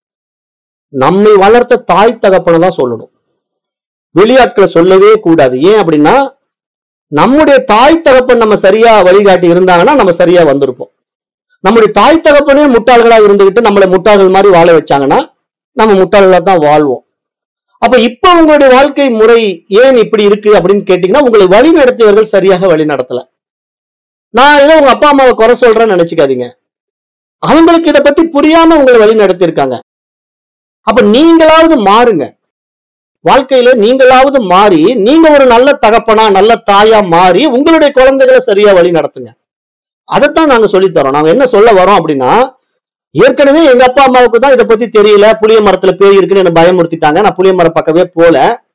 நம்மை வளர்த்த தாய் தகப்பனை தான் சொல்லணும் வெளியாட்களை சொல்லவே கூடாது ஏன் அப்படின்னா நம்முடைய தாய் தகப்பன் நம்ம சரியா வழிகாட்டி இருந்தாங்கன்னா நம்ம சரியா வந்திருப்போம் நம்முடைய தாய் தகப்பனே முட்டாள்களா இருந்துகிட்டு நம்மளை முட்டாள்கள் மாதிரி வாழ வச்சாங்கன்னா நம்ம முட்டாள்களா தான் வாழ்வோம் அப்ப இப்ப உங்களுடைய வாழ்க்கை முறை ஏன் இப்படி இருக்கு அப்படின்னு கேட்டீங்கன்னா உங்களை வழி நடத்தியவர்கள் சரியாக வழி நடத்தல நான் ஏதோ உங்க அப்பா அம்மாவை குறை சொல்றேன்னு நினைச்சுக்காதீங்க அவங்களுக்கு இதை பத்தி புரியாம உங்களை வழி நடத்தியிருக்காங்க அப்ப நீங்களாவது மாறுங்க வாழ்க்கையில நீங்களாவது மாறி நீங்க ஒரு நல்ல தகப்பனா நல்ல தாயா மாறி உங்களுடைய குழந்தைகளை சரியா வழி நடத்துங்க அதைத்தான் நாங்க சொல்லித் தரோம் நாங்க என்ன சொல்ல வரோம் அப்படின்னா ஏற்கனவே எங்க அப்பா அம்மாவுக்கு தான் இதை பத்தி தெரியல புளிய மரத்துல பேய் இருக்குன்னு என்ன பயமுறுத்திட்டாங்க நான் புளிய மரம் பக்கமே போல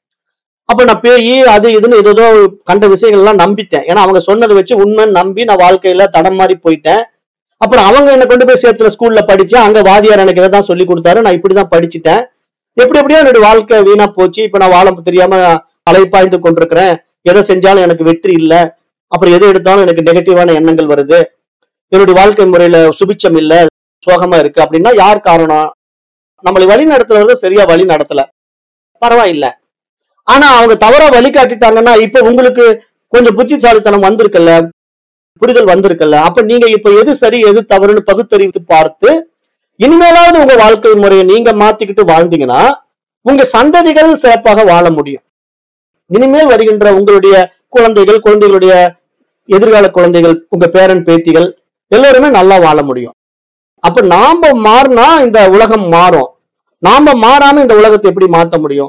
அப்ப நான் பேய் அது இதுன்னு ஏதோ கண்ட விஷயங்கள் எல்லாம் நம்பிட்டேன் ஏன்னா அவங்க சொன்னதை வச்சு உண்மைன்னு நம்பி நான் வாழ்க்கையில தடம் மாறி போயிட்டேன் அப்புறம் அவங்க என்ன கொண்டு போய் சேர்த்துல ஸ்கூல்ல படிச்சேன் அங்க வாதியார் எனக்கு இதை தான் சொல்லி கொடுத்தாரு நான் இப்படிதான் படிச்சுட்டேன் எப்படி எப்படியோ என்னோட வாழ்க்கை வீணா போச்சு இப்ப நான் வாழ தெரியாம அலைப்பாய்ந்து கொண்டிருக்கிறேன் எதை செஞ்சாலும் எனக்கு வெற்றி இல்ல அப்புறம் எது எடுத்தாலும் எனக்கு நெகட்டிவான எண்ணங்கள் வருது என்னுடைய வாழ்க்கை முறையில சுபிச்சம் இல்ல சோகமா இருக்கு அப்படின்னா யார் காரணம் நம்மளை வழி நடத்துறவர்கள் சரியா வழி நடத்தல பரவாயில்ல ஆனா அவங்க தவறா வழி காட்டிட்டாங்கன்னா இப்ப உங்களுக்கு கொஞ்சம் புத்திசாலித்தனம் வந்திருக்குல்ல புரிதல் வந்திருக்குல்ல அப்ப நீங்க இப்ப எது சரி எது தவறுன்னு பகுத்தறிவித்து பார்த்து இனிமேலாவது உங்க வாழ்க்கை முறையை நீங்க மாத்திக்கிட்டு வாழ்ந்தீங்கன்னா உங்க சந்ததிகள் சிறப்பாக வாழ முடியும் இனிமேல் வருகின்ற உங்களுடைய குழந்தைகள் குழந்தைகளுடைய எதிர்கால குழந்தைகள் உங்க பேரன் பேத்திகள் எல்லோருமே நல்லா வாழ முடியும் அப்ப நாம மாறினா இந்த உலகம் மாறும் நாம மாறாம இந்த உலகத்தை எப்படி மாத்த முடியும்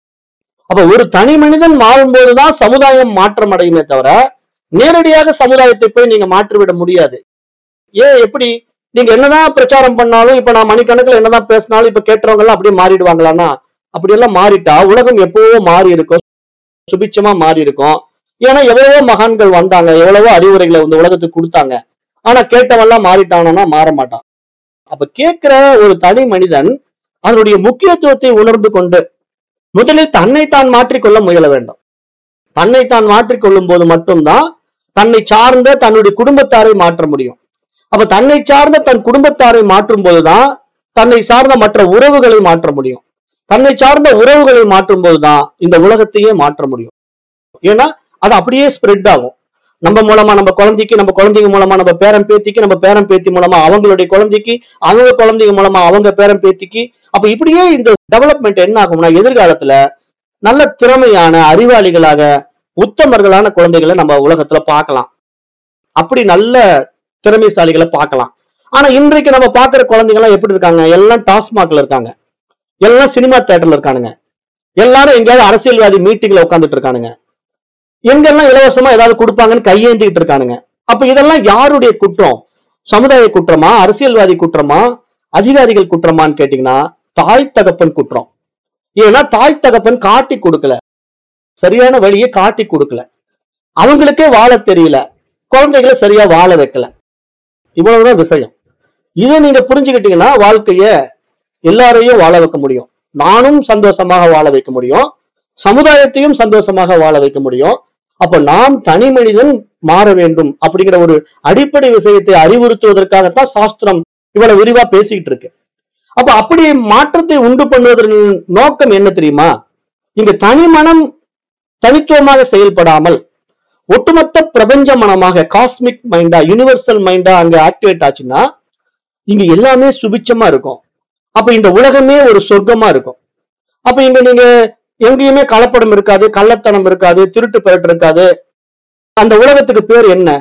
அப்ப ஒரு தனி மனிதன் மாறும்போதுதான் சமுதாயம் மாற்றம் அடையுமே தவிர நேரடியாக சமுதாயத்தை போய் நீங்க மாற்றிவிட முடியாது ஏன் எப்படி நீங்க என்னதான் பிரச்சாரம் பண்ணாலும் இப்ப நான் மணிக்கணக்கில் என்னதான் பேசினாலும் இப்ப கேட்டவங்க எல்லாம் அப்படியே மாறிடுவாங்களான்னா அப்படியெல்லாம் மாறிட்டா உலகம் எப்பவோ மாறி இருக்கும் சுபிச்சமா மாறி இருக்கும் ஏன்னா எவ்வளவோ மகான்கள் வந்தாங்க எவ்வளவோ அறிவுரைகளை இந்த உலகத்துக்கு கொடுத்தாங்க ஆனா கேட்டவெல்லாம் மாறிட்டானா மாற மாட்டான் அப்ப கேட்கிற ஒரு தனி மனிதன் அதனுடைய முக்கியத்துவத்தை உணர்ந்து கொண்டு முதலில் தன்னைத்தான் மாற்றிக்கொள்ள முயல வேண்டும் தன்னைத்தான் மாற்றிக்கொள்ளும் போது மட்டும்தான் தன்னை சார்ந்த தன்னுடைய குடும்பத்தாரை மாற்ற முடியும் அப்ப தன்னை சார்ந்த தன் குடும்பத்தாரை மாற்றும் போதுதான் தன்னை சார்ந்த மற்ற உறவுகளை மாற்ற முடியும் தன்னை சார்ந்த உறவுகளை மாற்றும் போதுதான் இந்த உலகத்தையே மாற்ற முடியும் ஏன்னா அது அப்படியே ஸ்ப்ரெட் ஆகும் நம்ம மூலமா நம்ம குழந்தைக்கு நம்ம குழந்தைங்க மூலமா நம்ம பேரன் பேத்திக்கு நம்ம பேரன் பேத்தி மூலமா அவங்களுடைய குழந்தைக்கு அவங்க குழந்தைங்க மூலமா அவங்க பேரன் பேத்திக்கு அப்ப இப்படியே இந்த டெவலப்மெண்ட் என்ன ஆகும்னா எதிர்காலத்துல நல்ல திறமையான அறிவாளிகளாக உத்தமர்களான குழந்தைகளை நம்ம உலகத்துல பார்க்கலாம் அப்படி நல்ல திறமைசாலிகளை பார்க்கலாம் ஆனா இன்றைக்கு நம்ம பார்க்கிற குழந்தைங்க எல்லாம் எப்படி இருக்காங்க எல்லாம் டாஸ்மாக்ல இருக்காங்க எல்லாம் சினிமா தியேட்டர்ல இருக்கானுங்க எல்லாரும் எங்கேயாவது அரசியல்வாதி மீட்டிங்ல உட்காந்துட்டு இருக்கானுங்க எங்கெல்லாம் இலவசமா ஏதாவது கொடுப்பாங்கன்னு கையேந்திக்கிட்டு இருக்கானுங்க அப்ப இதெல்லாம் யாருடைய குற்றம் சமுதாய குற்றமா அரசியல்வாதி குற்றமா அதிகாரிகள் குற்றமான்னு கேட்டீங்கன்னா தாய் தகப்பன் குற்றம் ஏன்னா தாய் தகப்பன் காட்டி கொடுக்கல சரியான வழியை காட்டி கொடுக்கல அவங்களுக்கே வாழ தெரியல குழந்தைகளை சரியா வாழ வைக்கல இவ்வளவுதான் விஷயம் இதை நீங்க புரிஞ்சுக்கிட்டீங்கன்னா வாழ்க்கைய எல்லாரையும் வாழ வைக்க முடியும் நானும் சந்தோஷமாக வாழ வைக்க முடியும் சமுதாயத்தையும் சந்தோஷமாக வாழ வைக்க முடியும் அப்ப நாம் தனி மனிதன் மாற வேண்டும் அப்படிங்கிற ஒரு அடிப்படை விஷயத்தை அறிவுறுத்துவதற்காகத்தான் சாஸ்திரம் இவ்வளவு விரிவா பேசிக்கிட்டு இருக்கு அப்ப அப்படி மாற்றத்தை உண்டு பண்ணுவதன் நோக்கம் என்ன தெரியுமா இங்க தனி மனம் தனித்துவமாக செயல்படாமல் ஒட்டுமொத்த பிரபஞ்ச மனமாக காஸ்மிக் மைண்டா யுனிவர்சல் மைண்டா அங்க ஆக்டிவேட் ஆச்சுன்னா இங்க எல்லாமே சுபிச்சமா இருக்கும் அப்ப இந்த உலகமே ஒரு சொர்க்கமா இருக்கும் அப்ப இங்க நீங்க எங்கேயுமே கலப்படம் இருக்காது கள்ளத்தனம் இருக்காது திருட்டு பரட்டு இருக்காது அந்த உலகத்துக்கு பேர் என்ன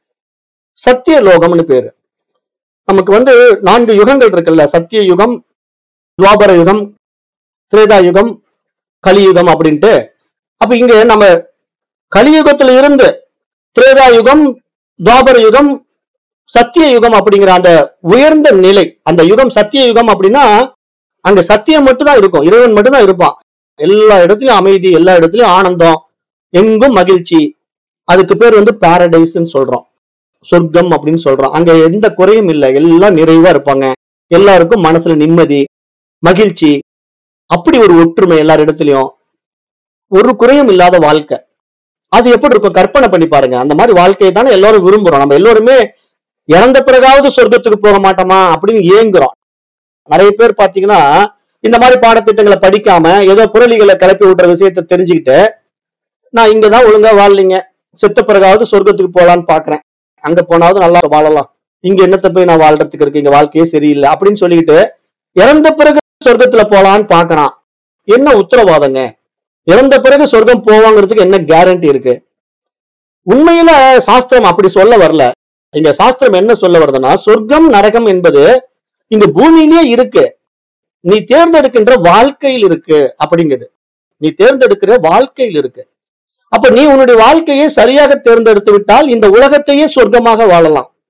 சத்திய லோகம்னு பேரு நமக்கு வந்து நான்கு யுகங்கள் இருக்குல்ல சத்திய யுகம் துவாபர யுகம் திரேதா யுகம் கலியுகம் அப்படின்ட்டு அப்ப இங்க நம்ம கலியுகத்துல இருந்து திரேதா யுகம் துவாபர யுகம் சத்திய யுகம் அப்படிங்கிற அந்த உயர்ந்த நிலை அந்த யுகம் சத்திய யுகம் அப்படின்னா அங்க சத்தியம் மட்டும்தான் இருக்கும் இறைவன் மட்டும்தான் இருப்பான் எல்லா இடத்துலயும் அமைதி எல்லா இடத்துலயும் ஆனந்தம் எங்கும் மகிழ்ச்சி அதுக்கு பேர் வந்து பாரடைஸ்ன்னு சொல்றோம் சொர்க்கம் அப்படின்னு சொல்றோம் அங்க எந்த குறையும் இல்லை எல்லாம் நிறைவா இருப்பாங்க எல்லாருக்கும் மனசுல நிம்மதி மகிழ்ச்சி அப்படி ஒரு ஒற்றுமை எல்லார் இடத்துலயும் ஒரு குறையும் இல்லாத வாழ்க்கை அது எப்படி இருக்கும் கற்பனை பண்ணி பாருங்க அந்த மாதிரி வாழ்க்கையை தானே எல்லாரும் விரும்புறோம் நம்ம எல்லோருமே இறந்த பிறகாவது சொர்க்கத்துக்கு போக மாட்டோமா அப்படின்னு ஏங்குறோம் நிறைய பேர் பாத்தீங்கன்னா இந்த மாதிரி பாடத்திட்டங்களை படிக்காம ஏதோ புரளிகளை கிளப்பி விட்டுற விஷயத்த தெரிஞ்சுக்கிட்டு நான் இங்கதான் ஒழுங்கா வாழலைங்க செத்த பிறகாவது சொர்க்கத்துக்கு போலான்னு பாக்குறேன் அங்க போனாவது நல்லா வாழலாம் இங்க என்னத்த போய் நான் வாழ்றதுக்கு இருக்கு இங்க வாழ்க்கையே சரியில்லை அப்படின்னு சொல்லிக்கிட்டு இறந்த பிறகு சொர்க்கத்துல போலான்னு பாக்குறான் என்ன உத்தரவாதங்க இறந்த பிறகு சொர்க்கம் போவாங்கிறதுக்கு என்ன கேரண்டி இருக்கு உண்மையில சாஸ்திரம் அப்படி சொல்ல வரல இங்க சாஸ்திரம் என்ன சொல்ல வருதுன்னா சொர்க்கம் நரகம் என்பது இங்க பூமியிலேயே இருக்கு நீ தேர்ந்தெடுக்கின்ற வாழ்க்கையில் இருக்கு அப்படிங்குது நீ தேர்ந்தெடுக்கிற வாழ்க்கையில் இருக்கு அப்ப நீ உன்னுடைய வாழ்க்கையை சரியாக தேர்ந்தெடுத்து விட்டால் இந்த உலகத்தையே சொர்க்கமாக வாழலாம்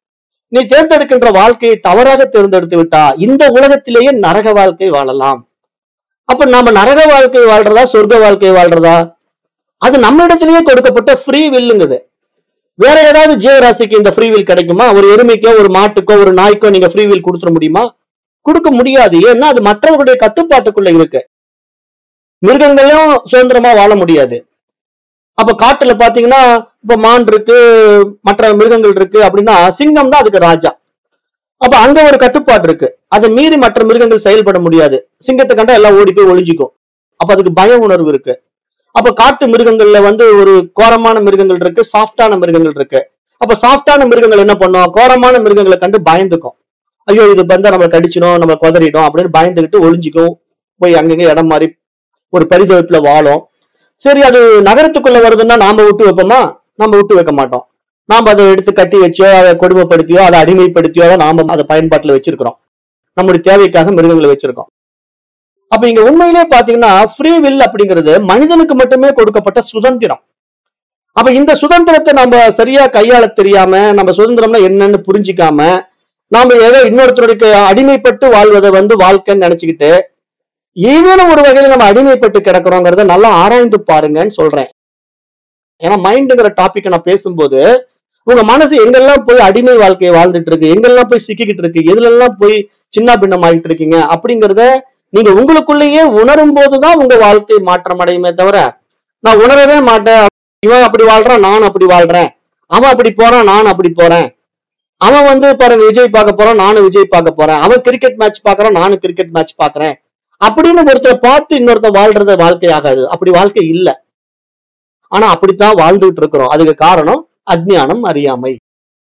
நீ தேர்ந்தெடுக்கின்ற வாழ்க்கையை தவறாக தேர்ந்தெடுத்து விட்டா இந்த உலகத்திலேயே நரக வாழ்க்கை வாழலாம் அப்ப நாம நரக வாழ்க்கை வாழ்றதா சொர்க்க வாழ்க்கை வாழ்றதா அது நம்ம இடத்திலேயே கொடுக்கப்பட்ட ஃப்ரீ வில்லுங்குது வேற ஏதாவது ஜீவராசிக்கு இந்த ஃப்ரீ வில் கிடைக்குமா ஒரு எருமைக்கோ ஒரு மாட்டுக்கோ ஒரு நாய்க்கோ நீங்க ஃப்ரீ வில் கொடுத்துட முடியுமா கொடுக்க முடியாது ஏன்னா அது மற்றவர்களுடைய கட்டுப்பாட்டுக்குள்ள இருக்கு மிருகங்களும் சுதந்திரமா வாழ முடியாது அப்ப காட்டுல பாத்தீங்கன்னா இப்ப மான் இருக்கு மற்ற மிருகங்கள் இருக்கு அப்படின்னா சிங்கம் தான் அதுக்கு ராஜா அப்ப அங்க ஒரு கட்டுப்பாடு இருக்கு அதை மீறி மற்ற மிருகங்கள் செயல்பட முடியாது சிங்கத்தை கண்டா எல்லாம் ஓடி போய் ஒளிஞ்சிக்கும் அப்ப அதுக்கு பய உணர்வு இருக்கு அப்ப காட்டு மிருகங்கள்ல வந்து ஒரு கோரமான மிருகங்கள் இருக்கு சாஃப்டான மிருகங்கள் இருக்கு அப்ப சாஃப்டான மிருகங்கள் என்ன பண்ணும் கோரமான மிருகங்களை கண்டு பயந்துக்கும் ஐயோ இது வந்தா நம்ம கடிச்சிடும் நம்ம குதறிடும் அப்படின்னு பயந்துகிட்டு ஒளிஞ்சிக்கும் போய் அங்கங்க இடம் மாறி ஒரு பரிதவிப்புல வாழும் சரி அது நகரத்துக்குள்ள வருதுன்னா நாம விட்டு வைப்போமா நம்ம விட்டு வைக்க மாட்டோம் நாம அதை எடுத்து கட்டி வச்சோ அதை கொடுமைப்படுத்தியோ அதை அடிமைப்படுத்தியோ தான் நாம அதை பயன்பாட்டுல வச்சிருக்கிறோம் நம்முடைய தேவைக்காக மிருகங்களை வச்சிருக்கோம் அப்ப இங்க உண்மையிலே பாத்தீங்கன்னா ஃப்ரீ வில் அப்படிங்கிறது மனிதனுக்கு மட்டுமே கொடுக்கப்பட்ட சுதந்திரம் அப்ப இந்த சுதந்திரத்தை நம்ம சரியா கையாள தெரியாம நம்ம சுதந்திரம்னா என்னன்னு புரிஞ்சிக்காம நாம ஏதோ இன்னொருத்தருடைய அடிமைப்பட்டு வாழ்வதை வந்து வாழ்க்கைன்னு நினைச்சுக்கிட்டு ஏதேனும் ஒரு வகையில நம்ம அடிமைப்பட்டு கிடக்குறோங்கிறத நல்லா ஆராய்ந்து பாருங்கன்னு சொல்றேன் ஏன்னா மைண்டுங்கிற டாபிக் நான் பேசும்போது உங்க மனசு எங்கெல்லாம் போய் அடிமை வாழ்க்கையை வாழ்ந்துட்டு இருக்கு எங்கெல்லாம் போய் சிக்கிக்கிட்டு இருக்கு எதுலெல்லாம் போய் சின்ன பின்னம் ஆகிட்டு இருக்கீங்க அப்படிங்கறத நீங்க உங்களுக்குள்ளேயே உணரும் போதுதான் உங்க வாழ்க்கை மாற்றம் அடையுமே தவிர நான் உணரவே மாட்டேன் இவன் அப்படி வாழ்றான் நான் அப்படி வாழ்றேன் அவன் அப்படி போறான் நான் அப்படி போறேன் அவன் வந்து பாருங்க விஜய் பார்க்க போறான் நானும் விஜய் பார்க்க போறேன் அவன் கிரிக்கெட் மேட்ச் பார்க்கறான் நானும் கிரிக்கெட் மேட்ச் பார்க்கறேன் அப்படின்னு ஒருத்தரை பார்த்து இன்னொருத்தர் வாழ்றது வாழ்க்கை ஆகாது அப்படி வாழ்க்கை இல்ல ஆனா அப்படித்தான் வாழ்ந்துட்டு இருக்கிறோம் அதுக்கு காரணம் அஜ்ஞானம் அறியாமை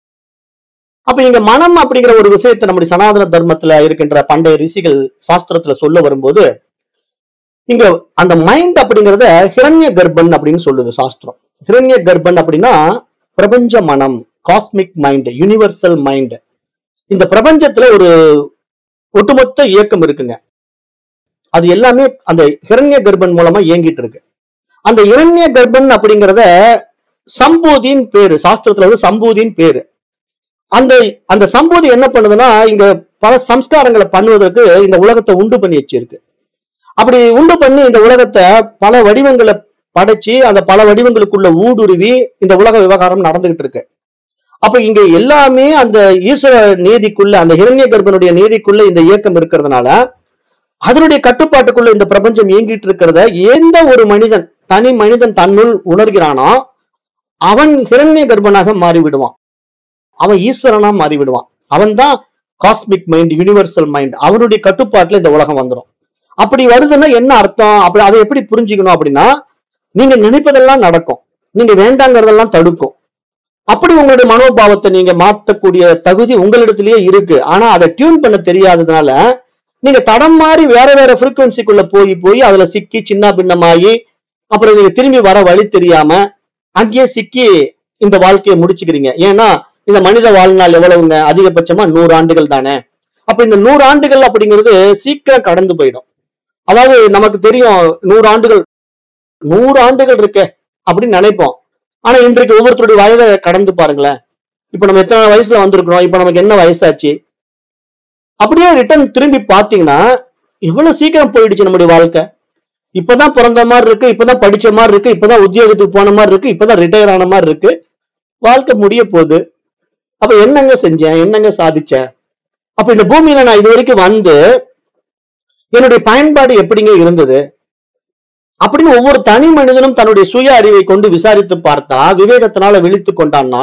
அப்ப இங்க மனம் அப்படிங்கிற ஒரு விஷயத்தை நம்முடைய சனாதன தர்மத்துல இருக்கின்ற பண்டைய ரிஷிகள் சாஸ்திரத்துல சொல்ல வரும்போது இங்க அந்த மைண்ட் அப்படிங்கறத ஹிரண்ய கர்ப்பன் அப்படின்னு சொல்லுது சாஸ்திரம் ஹிரண்ய கர்ப்பன் அப்படின்னா பிரபஞ்ச மனம் காஸ்மிக் மைண்ட் யுனிவர்சல் மைண்ட் இந்த பிரபஞ்சத்துல ஒரு ஒட்டுமொத்த இயக்கம் இருக்குங்க அது எல்லாமே அந்த ஹிரண்ய கர்ப்பன் மூலமா இயங்கிட்டு இருக்கு அந்த இரண்ய கர்ப்பன் அப்படிங்கறத சம்பூதியின் பேரு சாஸ்திரத்துல வந்து சம்பூதியின் பேரு அந்த அந்த சம்பூதி என்ன பண்ணுதுன்னா இங்க பல சம்ஸ்காரங்களை பண்ணுவதற்கு இந்த உலகத்தை உண்டு பண்ணி வச்சிருக்கு அப்படி உண்டு பண்ணி இந்த உலகத்தை பல வடிவங்களை படைச்சு அந்த பல வடிவங்களுக்குள்ள ஊடுருவி இந்த உலக விவகாரம் நடந்துகிட்டு இருக்கு அப்ப இங்க எல்லாமே அந்த ஈஸ்வர நீதிக்குள்ள அந்த ஹிரண்ய கர்ப்பனுடைய நீதிக்குள்ள இந்த இயக்கம் இருக்கிறதுனால அதனுடைய கட்டுப்பாட்டுக்குள்ள இந்த பிரபஞ்சம் இயங்கிட்டு இருக்கிறத எந்த ஒரு மனிதன் தனி மனிதன் தன்னுள் உணர்கிறானோ அவன் ஹிரண்ய கர்ப்பனாக மாறிவிடுவான் அவன் ஈஸ்வரனா மாறிவிடுவான் அவன் தான் காஸ்மிக் மைண்ட் யுனிவர்சல் மைண்ட் அவனுடைய கட்டுப்பாட்டுல இந்த உலகம் வந்துடும் அப்படி வருதுன்னா என்ன அர்த்தம் அப்படி அதை எப்படி புரிஞ்சுக்கணும் அப்படின்னா நீங்க நினைப்பதெல்லாம் நடக்கும் நீங்க வேண்டாங்கிறதெல்லாம் தடுக்கும் அப்படி உங்களுடைய மனோபாவத்தை நீங்க மாத்தக்கூடிய தகுதி உங்களிடத்திலேயே இருக்கு ஆனா அதை டியூன் பண்ண தெரியாததுனால நீங்க தடம் மாறி வேற வேற ஃப்ரீக்குவன்சிக்குள்ள போய் போய் அதுல சிக்கி சின்ன பின்னமாகி அப்புறம் நீங்க திரும்பி வர வழி தெரியாம அங்கேயே சிக்கி இந்த வாழ்க்கையை முடிச்சுக்கிறீங்க ஏன்னா இந்த மனித வாழ்நாள் எவ்வளவுங்க அதிகபட்சமா நூறு ஆண்டுகள் தானே அப்ப இந்த நூறு ஆண்டுகள் அப்படிங்கிறது சீக்கிரம் கடந்து போயிடும் அதாவது நமக்கு தெரியும் நூறு ஆண்டுகள் நூறு ஆண்டுகள் இருக்கே அப்படின்னு நினைப்போம் ஆனா இன்றைக்கு ஒவ்வொருத்தருடைய வயதை கடந்து பாருங்களேன் இப்ப நம்ம எத்தனை வயசுல வந்திருக்கிறோம் இப்ப நமக்கு என்ன வயசாச்சு அப்படியே ரிட்டர்ன் திரும்பி பாத்தீங்கன்னா இவ்வளவு சீக்கிரம் போயிடுச்சு நம்முடைய வாழ்க்கை இப்பதான் பிறந்த மாதிரி இருக்கு இப்பதான் படிச்ச மாதிரி இருக்கு இப்பதான் உத்தியோகத்துக்கு போன மாதிரி இருக்கு இப்பதான் ரிட்டையர் ஆன மாதிரி இருக்கு வாழ்க்கை முடிய போகுது அப்ப என்னங்க செஞ்சேன் என்னங்க சாதிச்சேன் அப்ப இந்த பூமியில நான் இது வரைக்கும் வந்து என்னுடைய பயன்பாடு எப்படிங்க இருந்தது அப்படின்னு ஒவ்வொரு தனி மனிதனும் தன்னுடைய சுய அறிவை கொண்டு விசாரித்து பார்த்தா விவேகத்தினால விழித்து கொண்டான்னா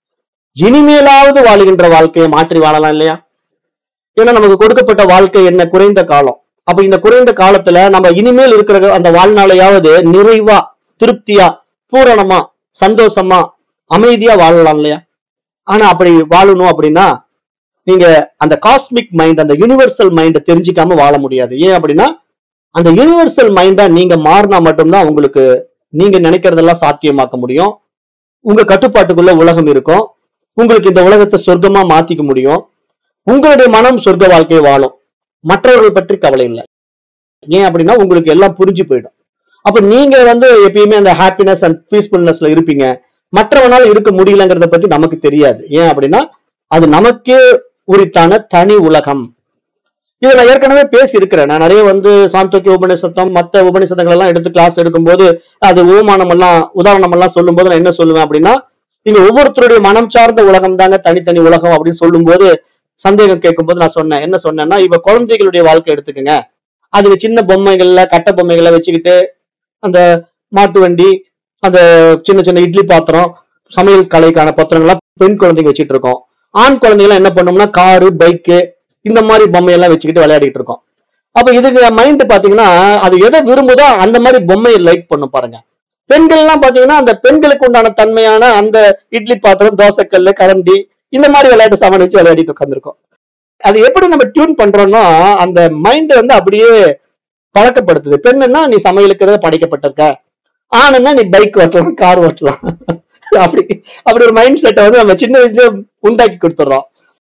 இனிமேலாவது வாழுகின்ற வாழ்க்கையை மாற்றி வாழலாம் இல்லையா ஏன்னா நமக்கு கொடுக்கப்பட்ட வாழ்க்கை என்ன குறைந்த காலம் அப்ப இந்த குறைந்த காலத்துல நம்ம இனிமேல் இருக்கிற அந்த வாழ்நாளையாவது நிறைவா திருப்தியா பூரணமா சந்தோஷமா அமைதியா வாழலாம் இல்லையா ஆனா அப்படி வாழணும் அப்படின்னா நீங்க அந்த காஸ்மிக் மைண்ட் அந்த யுனிவர்சல் மைண்டை தெரிஞ்சுக்காம வாழ முடியாது ஏன் அப்படின்னா அந்த யுனிவர்சல் மைண்டா நீங்க மாறினா மட்டும்தான் உங்களுக்கு நீங்க நினைக்கிறதெல்லாம் சாத்தியமாக்க முடியும் உங்க கட்டுப்பாட்டுக்குள்ள உலகம் இருக்கும் உங்களுக்கு இந்த உலகத்தை சொர்க்கமா மாத்திக்க முடியும் உங்களுடைய மனம் சொர்க்க வாழ்க்கையை வாழும் மற்றவர்கள் பற்றி கவலை இல்லை ஏன் அப்படின்னா உங்களுக்கு எல்லாம் புரிஞ்சு போயிடும் அப்ப நீங்க வந்து எப்பயுமே அந்த ஹாப்பினஸ் அண்ட் பீஸ்ஃபுல்னஸ்ல இருப்பீங்க மற்றவனால இருக்க முடியலங்கிறத பத்தி நமக்கு தெரியாது ஏன் அப்படின்னா அது நமக்கே உரித்தான தனி உலகம் இதை நான் ஏற்கனவே பேசி இருக்கிறேன் நான் நிறைய வந்து சாந்தோக்கிய உபநிஷத்தம் மத்த உபநிஷதங்கள் எல்லாம் எடுத்து கிளாஸ் எடுக்கும்போது அது ஓமானம் எல்லாம் உதாரணம் எல்லாம் சொல்லும்போது நான் என்ன சொல்லுவேன் அப்படின்னா நீங்க ஒவ்வொருத்தருடைய மனம் சார்ந்த உலகம் தாங்க தனித்தனி உலகம் அப்படின்னு சொல்லும்போது சந்தேகம் கேட்கும்போது நான் சொன்னேன் என்ன சொன்னேன்னா இப்ப குழந்தைகளுடைய வாழ்க்கை எடுத்துக்கங்க அதுக்கு சின்ன பொம்மைகள்ல கட்ட பொம்மைகளை வச்சுக்கிட்டு அந்த மாட்டு வண்டி அந்த சின்ன சின்ன இட்லி பாத்திரம் சமையல் கலைக்கான பத்திரங்கள்லாம் பெண் குழந்தைங்க வச்சுட்டு இருக்கோம் ஆண் குழந்தைங்க என்ன பண்ணோம்னா காரு பைக்கு இந்த மாதிரி பொம்மையெல்லாம் வச்சுக்கிட்டு விளையாடிட்டு இருக்கோம் அப்ப இதுக்கு மைண்ட் பாத்தீங்கன்னா அது எதை விரும்புதோ அந்த மாதிரி பொம்மையை லைக் பண்ணும் பாருங்க பெண்கள்லாம் பாத்தீங்கன்னா அந்த பெண்களுக்கு உண்டான தன்மையான அந்த இட்லி பாத்திரம் தோசைக்கல்லு கரண்டி இந்த மாதிரி விளையாட்டு சாமான் வச்சு விளையாடிட்டு உட்காந்துருக்கோம் அது எப்படி நம்ம டியூன் பண்றோம்னா அந்த மைண்ட் வந்து அப்படியே பழக்கப்படுத்துது பெண்ணுன்னா நீ சமையலுக்கு படைக்கப்பட்டிருக்க ஆணுன்னா நீ பைக் ஓட்டலாம் கார் ஓட்டலாம் அப்படி அப்படி ஒரு மைண்ட் செட்டை வந்து நம்ம சின்ன வயசுலயே உண்டாக்கி கொடுத்துட்றோம்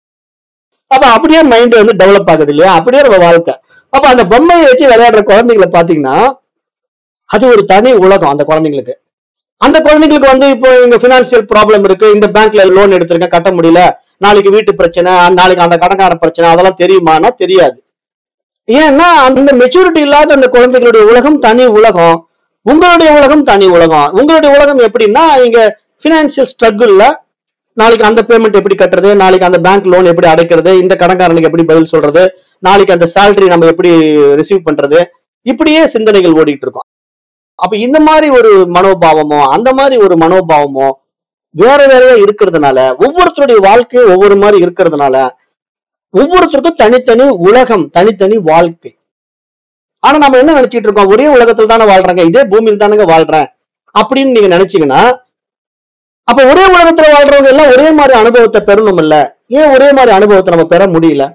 அப்ப அப்படியே மைண்ட் வந்து டெவலப் ஆகுது இல்லையா அப்படியே நம்ம வாழ்க்கை அப்ப அந்த பொம்மையை வச்சு விளையாடுற குழந்தைங்களை பாத்தீங்கன்னா அது ஒரு தனி உலகம் அந்த குழந்தைங்களுக்கு அந்த குழந்தைங்களுக்கு வந்து இப்போ இங்க பினான்சியல் ப்ராப்ளம் இருக்கு இந்த பேங்க்ல லோன் எடுத்திருக்கேன் கட்ட முடியல நாளைக்கு வீட்டு பிரச்சனை அந்த- நாளைக்கு அந்த கடன்கார பிரச்சனை அதெல்லாம் தெரியுமானா தெரியாது ஏன்னா அந்த மெச்சூரிட்டி இல்லாத அந்த குழந்தைகளுடைய உலகம் தனி உலகம் உங்களுடைய உலகம் தனி உலகம் உங்களுடைய உலகம் எப்படின்னா இங்க பினான்சியல் ஸ்ட்ரகிள்ல நாளைக்கு அந்த பேமெண்ட் எப்படி கட்டுறது நாளைக்கு அந்த பேங்க் லோன் எப்படி அடைக்கிறது இந்த கடன்காரனுக்கு எப்படி பதில் சொல்றது நாளைக்கு அந்த சேலரி நம்ம எப்படி ரிசீவ் பண்றது இப்படியே சிந்தனைகள் ஓடிட்டு இருக்கும் அப்ப இந்த மாதிரி ஒரு மனோபாவமோ அந்த மாதிரி ஒரு மனோபாவமோ வேற வேறையா இருக்கிறதுனால ஒவ்வொருத்தருடைய வாழ்க்கை ஒவ்வொரு மாதிரி இருக்கிறதுனால ஒவ்வொருத்தருக்கும் தனித்தனி உலகம் தனித்தனி வாழ்க்கை ஆனா நம்ம என்ன நினைச்சிட்டு இருக்கோம் ஒரே உலகத்துல தானே வாழ்றாங்க இதே பூமியில் தானங்க வாழ்றேன் அப்படின்னு நீங்க நினைச்சீங்கன்னா அப்ப ஒரே உலகத்துல வாழ்றவங்க எல்லாம் ஒரே மாதிரி அனுபவத்தை பெறணும் இல்ல ஏன் ஒரே மாதிரி அனுபவத்தை நம்ம பெற முடியல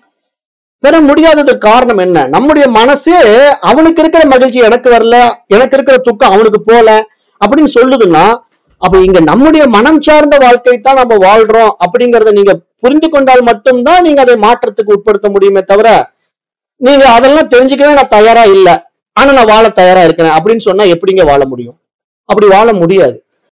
பெற முடியாததுக்கு காரணம் என்ன நம்முடைய மனசே அவனுக்கு இருக்கிற மகிழ்ச்சி எனக்கு வரல எனக்கு இருக்கிற துக்கம் அவனுக்கு போல அப்படின்னு சொல்லுதுன்னா அப்ப இங்க நம்முடைய மனம் சார்ந்த வாழ்க்கை தான் நம்ம வாழ்றோம் அப்படிங்கறத நீங்க புரிந்து கொண்டால் மட்டும்தான் நீங்க அதை மாற்றத்துக்கு உட்படுத்த முடியுமே தவிர நீங்க அதெல்லாம் தெரிஞ்சுக்கவே நான் தயாரா இல்ல ஆனா நான் வாழ தயாரா இருக்கிறேன் அப்படின்னு சொன்னா எப்படிங்க வாழ முடியும் அப்படி வாழ முடியாது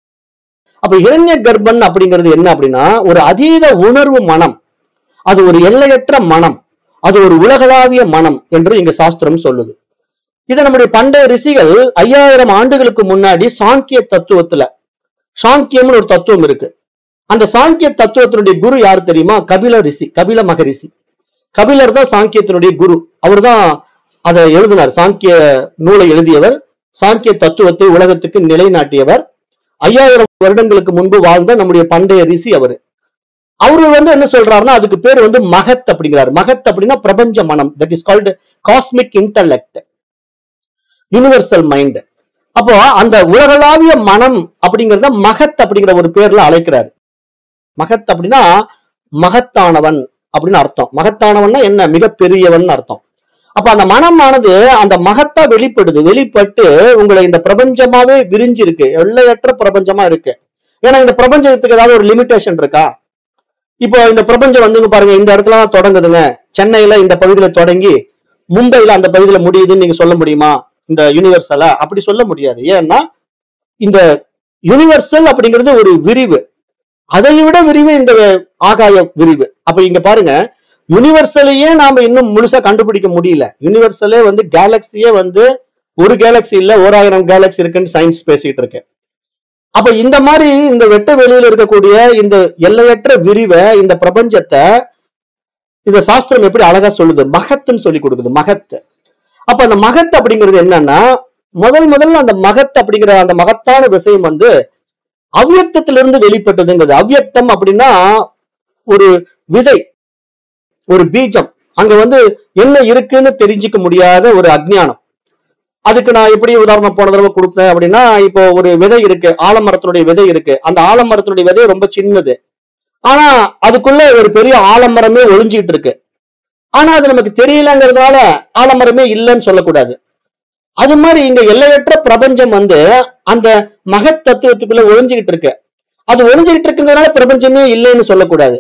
அப்ப இரண்ய கர்ப்பன் அப்படிங்கிறது என்ன அப்படின்னா ஒரு அதீத உணர்வு மனம் அது ஒரு எல்லையற்ற மனம் அது ஒரு உலகளாவிய மனம் என்று இங்க சாஸ்திரம் சொல்லுது இதை நம்முடைய பண்டைய ரிஷிகள் ஐயாயிரம் ஆண்டுகளுக்கு முன்னாடி சாங்கிய தத்துவத்துல சாங்கியம்னு ஒரு தத்துவம் இருக்கு அந்த சாங்கிய தத்துவத்தினுடைய குரு யார் தெரியுமா கபில ரிஷி கபில மகரிஷி கபிலர் தான் சாங்கியத்தினுடைய குரு அவர்தான் அதை எழுதினார் சாங்கிய நூலை எழுதியவர் சாங்கிய தத்துவத்தை உலகத்துக்கு நிலைநாட்டியவர் ஐயாயிரம் வருடங்களுக்கு முன்பு வாழ்ந்த நம்முடைய பண்டைய ரிஷி அவரு அவரு வந்து என்ன சொல்றாருன்னா அதுக்கு பேர் வந்து மகத் அப்படிங்கிறார் மகத் அப்படின்னா பிரபஞ்ச மனம் that is called cosmic intellect universal mind அப்போ அந்த உலகளாவிய மனம் அப்படிங்கறத மகத் அப்படிங்கிற ஒரு பேர்ல அழைக்கிறார் மகத் அப்படின்னா மகத்தானவன் அப்படின்னு அர்த்தம் மகத்தானவன்னா என்ன மிகப்பெரியவன் அர்த்தம் அப்ப அந்த மனமானது அந்த மகத்தா வெளிப்படுது வெளிப்பட்டு உங்களை இந்த பிரபஞ்சமாவே விரிஞ்சிருக்கு எல்லையற்ற பிரபஞ்சமா இருக்கு ஏன்னா இந்த பிரபஞ்சத்துக்கு ஏதாவது ஒரு லிமிட்டேஷன் இருக்கா இப்போ இந்த பிரபஞ்சம் வந்துங்க பாருங்க இந்த இடத்துல தான் தொடங்குதுங்க சென்னையில இந்த பகுதியில தொடங்கி மும்பைல அந்த பகுதியில முடியுதுன்னு நீங்க சொல்ல முடியுமா இந்த யூனிவர்சலா அப்படி சொல்ல முடியாது ஏன்னா இந்த யூனிவர்சல் அப்படிங்கிறது ஒரு விரிவு அதை விட விரிவு இந்த ஆகாய விரிவு அப்ப இங்க பாருங்க யூனிவர்சலையே நாம இன்னும் முழுசா கண்டுபிடிக்க முடியல யூனிவர்சலே வந்து கேலக்சியே வந்து ஒரு கேலக்சி இல்ல ஓராயிரம் கேலக்சி இருக்குன்னு சயின்ஸ் பேசிட்டு இருக்கு அப்ப இந்த மாதிரி இந்த வெட்ட வெளியில இருக்கக்கூடிய இந்த எல்லையற்ற விரிவை இந்த பிரபஞ்சத்தை இந்த சாஸ்திரம் எப்படி அழகா சொல்லுது மகத்துன்னு சொல்லி கொடுக்குது மகத் அப்ப அந்த மகத் அப்படிங்கிறது என்னன்னா முதல் முதல்ல அந்த மகத் அப்படிங்கிற அந்த மகத்தான விஷயம் வந்து அவ்யக்தத்திலிருந்து வெளிப்பட்டதுங்கிறது அவ்யக்தம் அப்படின்னா ஒரு விதை ஒரு பீஜம் அங்க வந்து என்ன இருக்குன்னு தெரிஞ்சுக்க முடியாத ஒரு அஜ்ஞானம் அதுக்கு நான் எப்படி உதாரணம் போன தடவை கொடுத்தேன் அப்படின்னா இப்போ ஒரு விதை இருக்கு ஆலமரத்தினுடைய விதை இருக்கு அந்த ஆலமரத்தினுடைய விதை ரொம்ப சின்னது ஆனா அதுக்குள்ள ஒரு பெரிய ஆலமரமே ஒளிஞ்சிட்டு இருக்கு ஆனா அது நமக்கு தெரியலங்கிறதுனால ஆலமரமே இல்லைன்னு சொல்லக்கூடாது அது மாதிரி இங்க எல்லையற்ற பிரபஞ்சம் வந்து அந்த மகத் தத்துவத்துக்குள்ள ஒளிஞ்சுகிட்டு இருக்கு அது ஒளிஞ்சுகிட்டு இருக்குங்கிறதுனால பிரபஞ்சமே இல்லைன்னு சொல்லக்கூடாது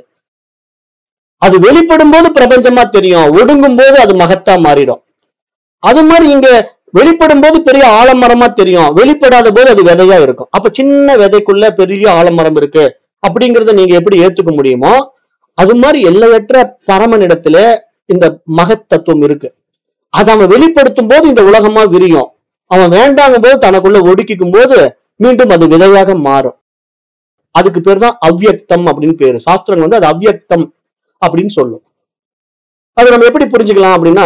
அது வெளிப்படும் போது பிரபஞ்சமா தெரியும் ஒடுங்கும் போது அது மகத்தா மாறிடும் அது மாதிரி இங்க வெளிப்படும் போது பெரிய ஆலமரமா தெரியும் வெளிப்படாத போது அது விதையா இருக்கும் அப்ப சின்ன விதைக்குள்ள பெரிய ஆலமரம் இருக்கு அப்படிங்கறத நீங்க எப்படி ஏத்துக்க முடியுமோ அது மாதிரி எல்லையற்ற பரமனிடத்துல இந்த மகத் தத்துவம் இருக்கு அதை அவன் வெளிப்படுத்தும் போது இந்த உலகமா விரியும் அவன் வேண்டாங்கும் போது தனக்குள்ள ஒடுக்கிக்கும் போது மீண்டும் அது விதையாக மாறும் அதுக்கு பேர் தான் அவ்யக்தம் அப்படின்னு பேரு சாஸ்திரங்கள் வந்து அது அவ்யக்தம் அப்படின்னு சொல்லும் அது நம்ம எப்படி புரிஞ்சுக்கலாம் அப்படின்னா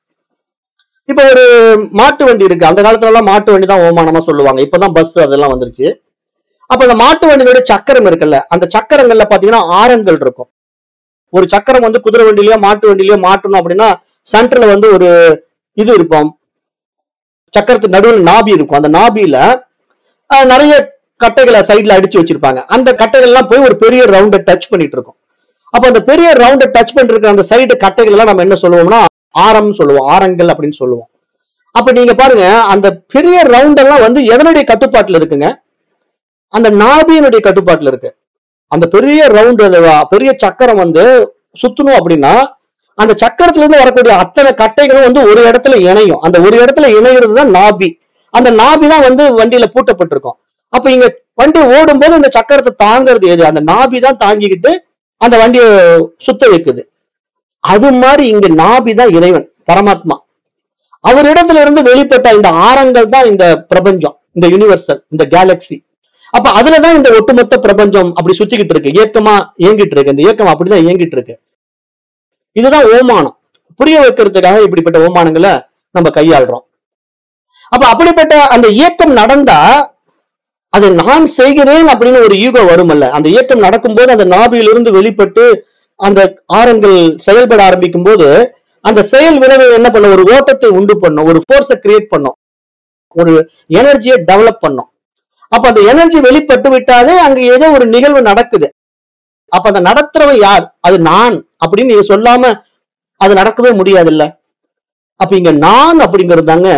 இப்ப ஒரு மாட்டு வண்டி இருக்கு அந்த காலத்துல எல்லாம் மாட்டு வண்டி தான் ஓமானமா சொல்லுவாங்க இப்பதான் பஸ் அதெல்லாம் வந்துருச்சு அப்ப அந்த மாட்டு வண்டியோட சக்கரம் இருக்குல்ல அந்த சக்கரங்கள்ல பாத்தீங்கன்னா ஆரங்கள் இருக்கும் ஒரு சக்கரம் வந்து குதிரை வண்டிலயோ மாட்டு வண்டிலயோ மாட்டணும் அப்படின்னா சென்டர்ல வந்து ஒரு இது இருக்கும் சக்கரத்து நடுவில் நாபி இருக்கும் அந்த நாபியில அஹ், நிறைய கட்டைகளை சைடுல அடிச்சு வச்சிருப்பாங்க அந்த கட்டைகள் எல்லாம் போய் ஒரு பெரிய ரவுண்டை டச் பண்ணிட்டு இருக்கும் அப்ப அந்த பெரிய ரவுண்டை டச் பண்ணிருக்க அந்த சைடு கட்டைகள் எல்லாம் நம்ம என்ன சொல்லுவோம்னா ஆரம் சொல்லுவோம் ஆரங்கள் அப்படின்னு சொல்லுவோம் அப்ப நீங்க பாருங்க அந்த பெரிய ரவுண்ட் எல்லாம் வந்து எதனுடைய கட்டுப்பாட்டுல இருக்குங்க அந்த நாபியினுடைய கட்டுப்பாட்டுல இருக்கு அந்த பெரிய ரவுண்ட் பெரிய சக்கரம் வந்து சுத்தணும் அப்படின்னா அந்த சக்கரத்துல இருந்து வரக்கூடிய அத்தனை கட்டைகளும் வந்து ஒரு இடத்துல இணையும் அந்த ஒரு இடத்துல இணைகிறது தான் நாபி அந்த நாபி தான் வந்து வண்டியில பூட்டப்பட்டிருக்கும் அப்ப இங்க வண்டி ஓடும்போது அந்த சக்கரத்தை தாங்கிறது எது அந்த நாபி தான் தாங்கிக்கிட்டு அந்த வண்டியை சுத்த வைக்குது அது மாதிரி இங்க நாபி தான் இறைவன் பரமாத்மா அவரிடத்துல இருந்து வெளிப்பட்ட இந்த ஆரங்கள் தான் இந்த பிரபஞ்சம் இந்த யுனிவர்சல் இந்த கேலக்சி அப்ப அதுலதான் இந்த ஒட்டுமொத்த பிரபஞ்சம் அப்படி சுத்திக்கிட்டு இருக்கு இயக்கமா இயங்கிட்டு இருக்கு இந்த இயக்கம் அப்படிதான் இயங்கிட்டு இருக்கு இதுதான் ஓமானம் புரிய வைக்கிறதுக்காக இப்படிப்பட்ட ஓமானங்களை நம்ம கையாளுறோம் அப்ப அப்படிப்பட்ட அந்த இயக்கம் நடந்தா அது நான் செய்கிறேன் அப்படின்னு ஒரு ஈகோ வருமல்ல அந்த இயக்கம் நடக்கும்போது அந்த நாபியிலிருந்து வெளிப்பட்டு அந்த ஆரங்கள் செயல்பட ஆரம்பிக்கும் போது அந்த செயல் விளைவு என்ன பண்ணும் ஒரு ஓட்டத்தை உண்டு பண்ணும் ஒரு ஃபோர்ஸை கிரியேட் பண்ணும் ஒரு எனர்ஜியை டெவலப் பண்ணும் அப்ப அந்த எனர்ஜி வெளிப்பட்டு விட்டாலே அங்க ஏதோ ஒரு நிகழ்வு நடக்குது அப்ப அந்த நடத்துறவன் யார் அது நான் அப்படின்னு நீங்க சொல்லாம அது நடக்கவே முடியாது இல்ல அப்ப இங்க நான் அப்படிங்கிறது தாங்க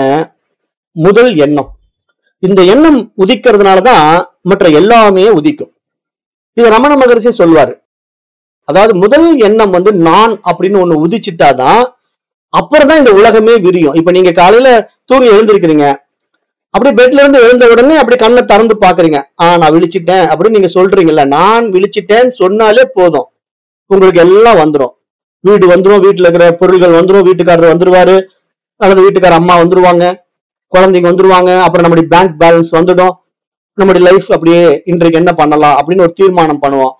முதல் எண்ணம் இந்த எண்ணம் உதிக்கிறதுனாலதான் மற்ற எல்லாமே உதிக்கும் இது ரமண மகரிஷி சொல்வாரு அதாவது முதல் எண்ணம் வந்து நான் அப்படின்னு ஒண்ணு உதிச்சிட்டாதான் அப்புறம் தான் இந்த உலகமே விரியும் இப்ப நீங்க காலையில தூங்கி எழுந்திருக்கிறீங்க அப்படியே பெட்ல இருந்து எழுந்த உடனே அப்படி கண்ணை திறந்து பாக்குறீங்க ஆ நான் விழிச்சிட்டேன் அப்படின்னு நீங்க சொல்றீங்கல்ல நான் விழிச்சிட்டேன்னு சொன்னாலே போதும் உங்களுக்கு எல்லாம் வந்துரும் வீடு வந்துரும் வீட்டுல இருக்கிற பொருள்கள் வந்துரும் வீட்டுக்காரர் வந்துருவாரு அல்லது வீட்டுக்கார அம்மா வந்துருவாங்க குழந்தைங்க வந்துருவாங்க அப்புறம் நம்முடைய பேங்க் பேலன்ஸ் வந்துடும் நம்முடைய லைஃப் அப்படியே இன்றைக்கு என்ன பண்ணலாம் அப்படின்னு ஒரு தீர்மானம் பண்ணுவோம்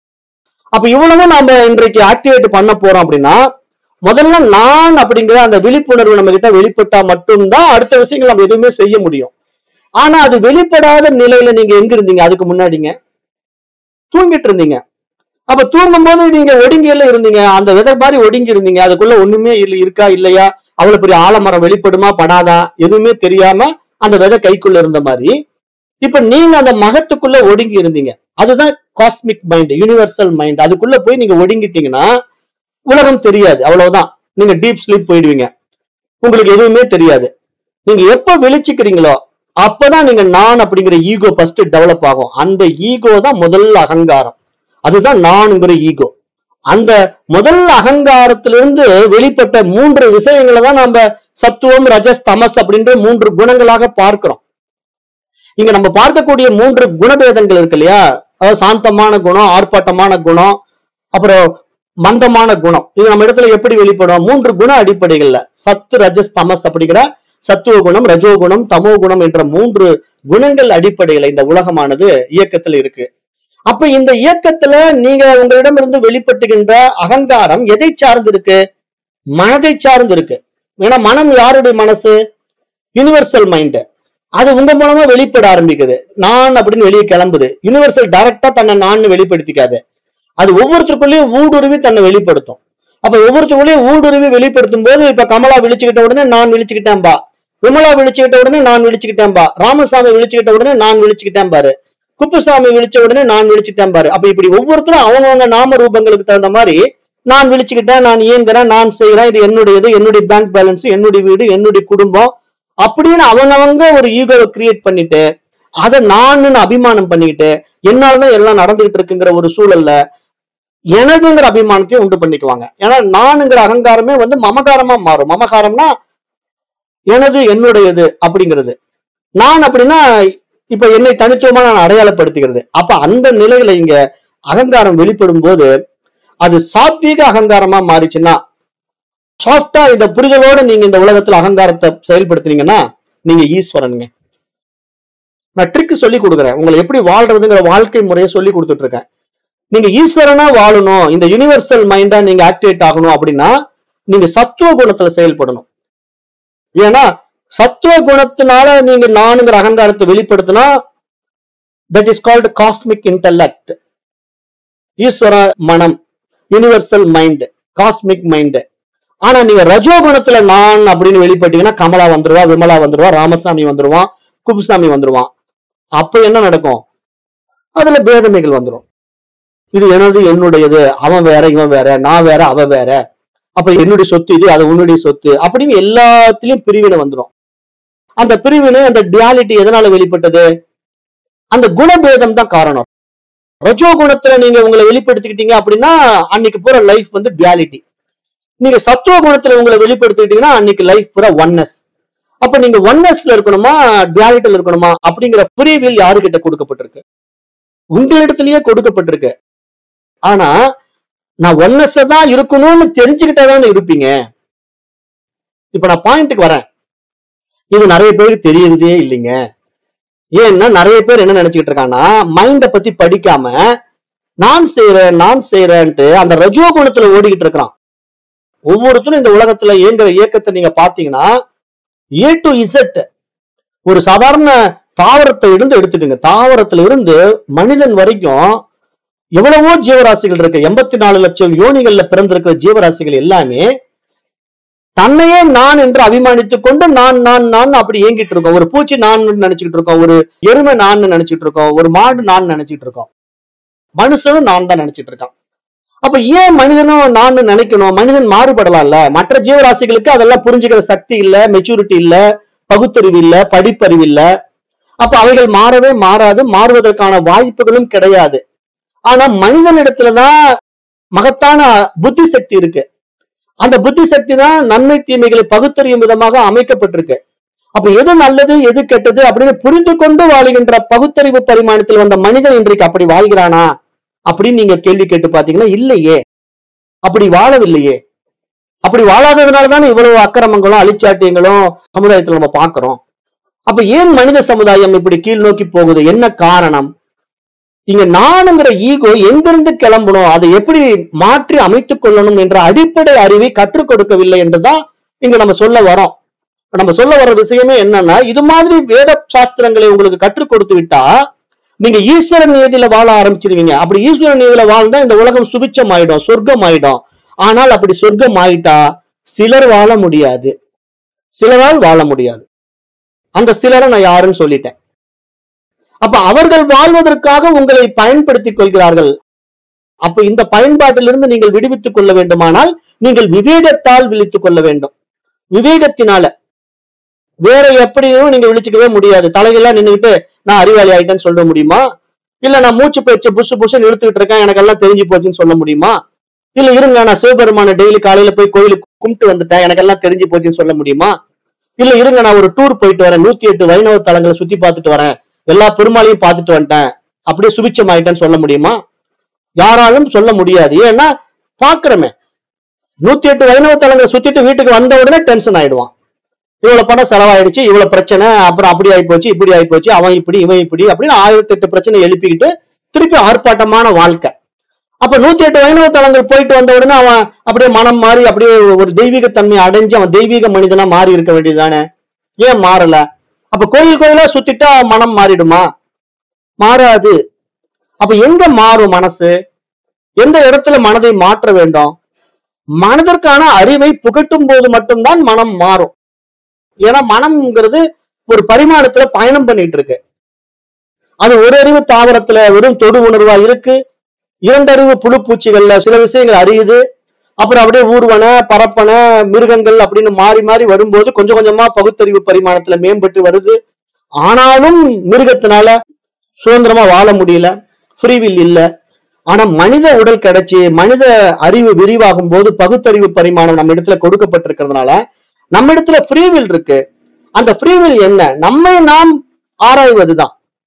அப்ப இவ்வளவும் நாம இன்றைக்கு ஆக்டிவேட் பண்ண போறோம் அப்படின்னா முதல்ல நான் அப்படிங்கிற அந்த விழிப்புணர்வு நம்ம கிட்ட வெளிப்பட்டா மட்டும்தான் அடுத்த விஷயங்கள் நம்ம எதுவுமே செய்ய முடியும் ஆனா அது வெளிப்படாத நிலையில நீங்க எங்க இருந்தீங்க அதுக்கு முன்னாடிங்க தூங்கிட்டு இருந்தீங்க அப்ப தூங்கும் போது நீங்க ஒடுங்கி எல்லாம் இருந்தீங்க அந்த விதை மாதிரி ஒடுங்கி இருந்தீங்க அதுக்குள்ள ஒண்ணுமே இல்ல இருக்கா இல்லையா அவ்வளவு பெரிய ஆலமரம் வெளிப்படுமா படாதா எதுவுமே தெரியாம அந்த விதை கைக்குள்ள இருந்த மாதிரி இப்ப நீங்க அந்த மகத்துக்குள்ள ஒடுங்கி இருந்தீங்க அதுதான் காஸ்மிக் மைண்ட் யூனிவர்சல் மைண்ட் அதுக்குள்ள போய் நீங்க ஒடுங்கிட்டீங்கன்னா உலகம் தெரியாது அவ்வளவுதான் நீங்க டீப் ஸ்லீப் போயிடுவீங்க உங்களுக்கு எதுவுமே தெரியாது நீங்க எப்ப விழிச்சுக்கிறீங்களோ அப்பதான் நீங்க நான் அப்படிங்கிற ஈகோ ஃபர்ஸ்ட் டெவலப் ஆகும் அந்த ஈகோ தான் முதல் அகங்காரம் அதுதான் நான்ங்கிற ஈகோ அந்த முதல் அகங்காரத்திலிருந்து வெளிப்பட்ட மூன்று விஷயங்களை தான் நம்ம சத்துவம் ரஜஸ் தமஸ் அப்படின்ற மூன்று குணங்களாக பார்க்கிறோம் இங்க நம்ம பார்க்கக்கூடிய மூன்று குணபேதங்கள் இருக்கு இல்லையா அதாவது சாந்தமான குணம் ஆர்ப்பாட்டமான குணம் அப்புறம் மந்தமான குணம் இது நம்ம இடத்துல எப்படி வெளிப்படும் மூன்று குண அடிப்படைகள்ல சத்து ரஜஸ் தமஸ் அப்படிங்கிற சத்துவ குணம் ரஜோ குணம் தமோ குணம் என்ற மூன்று குணங்கள் அடிப்படையில இந்த உலகமானது இயக்கத்துல இருக்கு அப்ப இந்த இயக்கத்துல நீங்க உங்களிடமிருந்து வெளிப்பட்டுகின்ற அகங்காரம் எதை சார்ந்து இருக்கு மனதை சார்ந்து இருக்கு ஏன்னா மனம் யாருடைய மனசு யுனிவர்சல் மைண்ட் அது உங்க மூலமா வெளிப்பட ஆரம்பிக்குது நான் அப்படின்னு வெளியே கிளம்புது யுனிவர்சல் டைரக்டா தன்னை நான் வெளிப்படுத்திக்காது அது ஒவ்வொருத்தருக்குள்ளேயும் ஊடுருவி தன்னை வெளிப்படுத்தும் அப்ப ஒவ்வொருத்தருக்குள்ளேயும் ஊடுருவி வெளிப்படுத்தும் போது இப்ப கமலா விழிச்சுக்கிட்ட உடனே நான் விழிச்சுக்கிட்டேன்பா விமலா விழிச்சுக்கிட்ட உடனே நான் விழிச்சுக்கிட்டேன்பா ராமசாமி விழிச்சுக்கிட்ட உடனே நான் விழிச்சுக்கிட்டேன் பாரு குப்புசாமி விழிச்ச உடனே நான் விழிச்சுட்டேன் பாரு அப்ப இப்படி ஒவ்வொருத்தரும் அவங்கவங்க நாம ரூபங்களுக்கு தகுந்த மாதிரி நான் விழிச்சுக்கிட்டேன் நான் இயங்குறேன் நான் செய்யறேன் இது என்னுடையது என்னுடைய பேங்க் பேலன்ஸ் என்னுடைய வீடு என்னுடைய குடும்பம் அப்படின்னு அவங்கவங்க ஒரு ஈகோவை கிரியேட் பண்ணிட்டு அதை நான் அபிமானம் பண்ணிக்கிட்டு என்னாலதான் எல்லாம் நடந்துகிட்டு இருக்குங்கிற ஒரு சூழல்ல எனதுங்கிற அபிமானத்தையும் உண்டு பண்ணிக்குவாங்க ஏன்னா நானுங்கிற அகங்காரமே வந்து மமகாரமா மாறும் மமகாரம்னா எனது என்னுடையது அப்படிங்கிறது நான் அப்படின்னா இப்ப என்னை தனித்துவமா நான் அடையாளப்படுத்திக்கிறது அப்ப அந்த நிலையில இங்க அகங்காரம் வெளிப்படும் போது அது சாத்வீக அகங்காரமா மாறிச்சுன்னா சாஃப்டா இந்த புரிதலோட நீங்க இந்த உலகத்துல அகங்காரத்தை செயல்படுத்துறீங்கன்னா நீங்க ஈஸ்வரனுங்க நான் ட்ரிக் சொல்லி கொடுக்குறேன் உங்களை எப்படி வாழ்றதுங்கிற வாழ்க்கை முறையை சொல்லி கொடுத்துட்டு இருக்கேன் நீங்க ஈஸ்வரனா வாழணும் இந்த யுனிவர்சல் மைண்டா நீங்க ஆக்டிவேட் ஆகணும் அப்படின்னா நீங்க சத்துவ குணத்துல செயல்படணும் ஏன்னா சத்துவ குணத்தினால நீங்க நானுங்கிற அகங்காரத்தை வெளிப்படுத்தினா that is called cosmic intellect ஈஸ்வர மனம் யுனிவர்சல் மைண்ட் காஸ்மிக் மைண்ட் ஆனா நீங்க ரஜோ குணத்துல நான் அப்படின்னு வெளிப்பட்டீங்கன்னா கமலா வந்துருவா விமலா வந்துருவா ராமசாமி வந்துருவான் குப்புசாமி வந்துருவான் அப்ப என்ன நடக்கும் அதுல பேதமைகள் வந்துரும் இது எனது என்னுடையது அவன் வேற இவன் வேற நான் வேற அவ வேற அப்ப என்னுடைய சொத்து இது அது உன்னுடைய சொத்து அப்படின்னு எல்லாத்துலயும் பிரிவினை வந்துரும் அந்த பிரிவினை அந்த டியாலிட்டி எதனால வெளிப்பட்டது அந்த குணபேதம் தான் காரணம் ரஜோ குணத்துல நீங்க உங்களை வெளிப்படுத்திக்கிட்டீங்க அப்படின்னா அன்னைக்கு பூரா லைஃப் வந்து டியாலிட்டி நீங்க சத்துவ குணத்துல உங்களை வெளிப்படுத்திக்கிட்டீங்கன்னா அன்னைக்கு லைஃப் பூரா ஒன்னஸ் அப்ப நீங்க ஒன்னஸ்ல இருக்கணுமா டியாலிட்டில இருக்கணுமா அப்படிங்கிற ஃப்ரீ வில் யாருகிட்ட கொடுக்கப்பட்டிருக்கு உங்களிடத்திலேயே கொடுக்கப்பட்டிருக்கு ஆனா நான் ஒன்னஸ் தான் இருக்கணும்னு தெரிஞ்சுக்கிட்டே தானே இருப்பீங்க இப்ப நான் பாயிண்ட்டுக்கு வரேன் இது நிறைய பேருக்கு தெரியறதே இல்லைங்க ஏன்னா நிறைய பேர் என்ன நினைச்சுக்கிட்டு இருக்காங்கன்னா மைண்ட பத்தி படிக்காம நான் செய்யறேன் நான் செய்யறேன்ட்டு அந்த ரஜோ குணத்துல ஓடிக்கிட்டு இருக்கிறான் ஒவ்வொருத்தரும் இந்த உலகத்துல இயங்குற இயக்கத்தை நீங்க பாத்தீங்கன்னா ஏ டு இசட் ஒரு சாதாரண தாவரத்தை இருந்து எடுத்துக்கோங்க தாவரத்துல இருந்து மனிதன் வரைக்கும் எவ்வளவோ ஜீவராசிகள் இருக்கு எண்பத்தி நாலு லட்சம் யோனிகள்ல பிறந்திருக்கிற ஜீவராசிகள் எல்லாமே தன்னையே நான் என்று அபிமானித்துக் கொண்டு நான் நான் நான் அப்படி ஏங்கிட்டு இருக்கோம் ஒரு பூச்சி நான் நினைச்சுக்கிட்டு இருக்கோம் ஒரு எருமை நான் நினைச்சிட்டு இருக்கோம் ஒரு மாடு நான் நினைச்சிட்டு இருக்கோம் மனுஷனும் நான் தான் நினைச்சிட்டு இருக்கான் அப்ப ஏன் மனிதனும் நான் நினைக்கணும் மனிதன் மாறுபடலாம்ல மற்ற ஜீவராசிகளுக்கு அதெல்லாம் புரிஞ்சுக்கிற சக்தி இல்ல மெச்சூரிட்டி இல்ல பகுத்தறிவு இல்ல படிப்பறிவு இல்ல அப்ப அவைகள் மாறவே மாறாது மாறுவதற்கான வாய்ப்புகளும் கிடையாது ஆனா மனிதனிடத்துலதான் மகத்தான புத்தி சக்தி இருக்கு அந்த புத்தி சக்தி தான் நன்மை தீமைகளை பகுத்தறியும் விதமாக அமைக்கப்பட்டிருக்கு அப்ப எது நல்லது எது கெட்டது அப்படின்னு புரிந்து கொண்டு வாழுகின்ற பகுத்தறிவு பரிமாணத்தில் வந்த மனிதன் இன்றைக்கு அப்படி வாழ்கிறானா அப்படின்னு நீங்க கேள்வி கேட்டு பாத்தீங்கன்னா இல்லையே அப்படி வாழவில்லையே அப்படி வாழாததுனால தானே இவ்வளவு அக்கிரமங்களும் அழிச்சாட்டியங்களும் சமுதாயத்துல நம்ம பார்க்கிறோம் அப்ப ஏன் மனித சமுதாயம் இப்படி கீழ் நோக்கி போகுது என்ன காரணம் இங்க நானுங்கிற ஈகோ எங்கிருந்து கிளம்பணும் அதை எப்படி மாற்றி அமைத்துக் கொள்ளணும் என்ற அடிப்படை அறிவை கற்றுக் கொடுக்கவில்லை என்றுதான் இங்க நம்ம சொல்ல வரோம் இப்ப நம்ம சொல்ல வர விஷயமே என்னன்னா இது மாதிரி வேத சாஸ்திரங்களை உங்களுக்கு கற்றுக் கொடுத்து விட்டா நீங்க ஈஸ்வரன் நியதியில வாழ ஆரம்பிச்சிருவீங்க அப்படி ஈஸ்வரன் நியதியில வாழ்ந்தா இந்த உலகம் சுபிச்சம் ஆயிடும் சொர்க்கம் ஆயிடும் ஆனால் அப்படி சொர்க்கம் ஆயிட்டா சிலர் வாழ முடியாது சிலரால் வாழ முடியாது அந்த சிலரை நான் யாருன்னு சொல்லிட்டேன் அப்ப அவர்கள் வாழ்வதற்காக உங்களை பயன்படுத்திக் கொள்கிறார்கள் அப்ப இந்த பயன்பாட்டிலிருந்து நீங்கள் விடுவித்துக் கொள்ள வேண்டுமானால் நீங்கள் விவேகத்தால் விழித்துக் கொள்ள வேண்டும் விவேகத்தினால வேற எப்படியும் நீங்க விழிச்சுக்கவே முடியாது தலைகள்லாம் நின்னுகிட்டு நான் அறிவாளி ஆயிட்டேன்னு சொல்ல முடியுமா இல்ல நான் மூச்சு பயிற்சி புஷு புஷு இழுத்துக்கிட்டு இருக்கேன் எனக்கு எல்லாம் தெரிஞ்சு போச்சுன்னு சொல்ல முடியுமா இல்ல இருங்க நான் சிவபெருமான டெய்லி காலையில போய் கோயிலுக்கு கும்பிட்டு வந்துட்டேன் எனக்கு எல்லாம் தெரிஞ்சு போச்சுன்னு சொல்ல முடியுமா இல்ல இருங்க நான் ஒரு டூர் போயிட்டு வரேன் நூத்தி எட்டு வைணவ தலங்களை சுத்தி பார்த்துட்டு வரேன் எல்லா பெருமாளையும் பார்த்துட்டு வந்துட்டேன் அப்படியே சுபிச்சம் ஆயிட்டேன்னு சொல்ல முடியுமா யாராலும் சொல்ல முடியாது ஏன்னா பாக்குறமே நூத்தி எட்டு வைணவ தலங்களை சுத்திட்டு வீட்டுக்கு வந்த உடனே டென்ஷன் ஆயிடுவான் இவ்வளவு பணம் செலவாயிடுச்சு இவ்வளவு பிரச்சனை அப்புறம் அப்படி ஆகி போச்சு இப்படி ஆகி போச்சு அவன் இப்படி இவன் இப்படி அப்படின்னு ஆயிரத்தி எட்டு பிரச்சனை எழுப்பிக்கிட்டு திருப்பி ஆர்ப்பாட்டமான வாழ்க்கை அப்ப நூத்தி எட்டு வைணவ தலங்கள் போயிட்டு வந்த உடனே அவன் அப்படியே மனம் மாறி அப்படியே ஒரு தெய்வீக தன்மை அடைஞ்சு அவன் தெய்வீக மனிதனா மாறி இருக்க வேண்டியதுதானே ஏன் மாறல அப்ப கோயில் கோயிலா சுத்திட்டா மனம் மாறிடுமா மாறாது அப்ப எங்க மாறும் மனசு எந்த இடத்துல மனதை மாற்ற வேண்டும் மனதிற்கான அறிவை புகட்டும் போது மட்டும்தான் மனம் மாறும் ஏன்னா மனம்ங்கிறது ஒரு பரிமாணத்துல பயணம் பண்ணிட்டு இருக்கு அது ஒரு அறிவு தாவரத்துல வெறும் தொடு உணர்வா இருக்கு இரண்டறிவு புழு பூச்சிகள்ல சில விஷயங்கள் அறியுது அப்புறம் அப்படியே ஊர்வன பரப்பன மிருகங்கள் அப்படின்னு மாறி மாறி வரும்போது கொஞ்சம் கொஞ்சமா பகுத்தறிவு பரிமாணத்துல மேம்பட்டு வருது ஆனாலும் மிருகத்தினால சுதந்திரமா வாழ முடியல ஃப்ரீவில் இல்ல ஆனா மனித உடல் கிடைச்சு மனித அறிவு விரிவாகும் போது பகுத்தறிவு பரிமாணம் நம்ம இடத்துல கொடுக்கப்பட்டிருக்கிறதுனால நம்ம இடத்துல ஃப்ரீவில் இருக்கு அந்த ஃப்ரீவில் என்ன நம்மை நாம் ஆராய்வதுதான்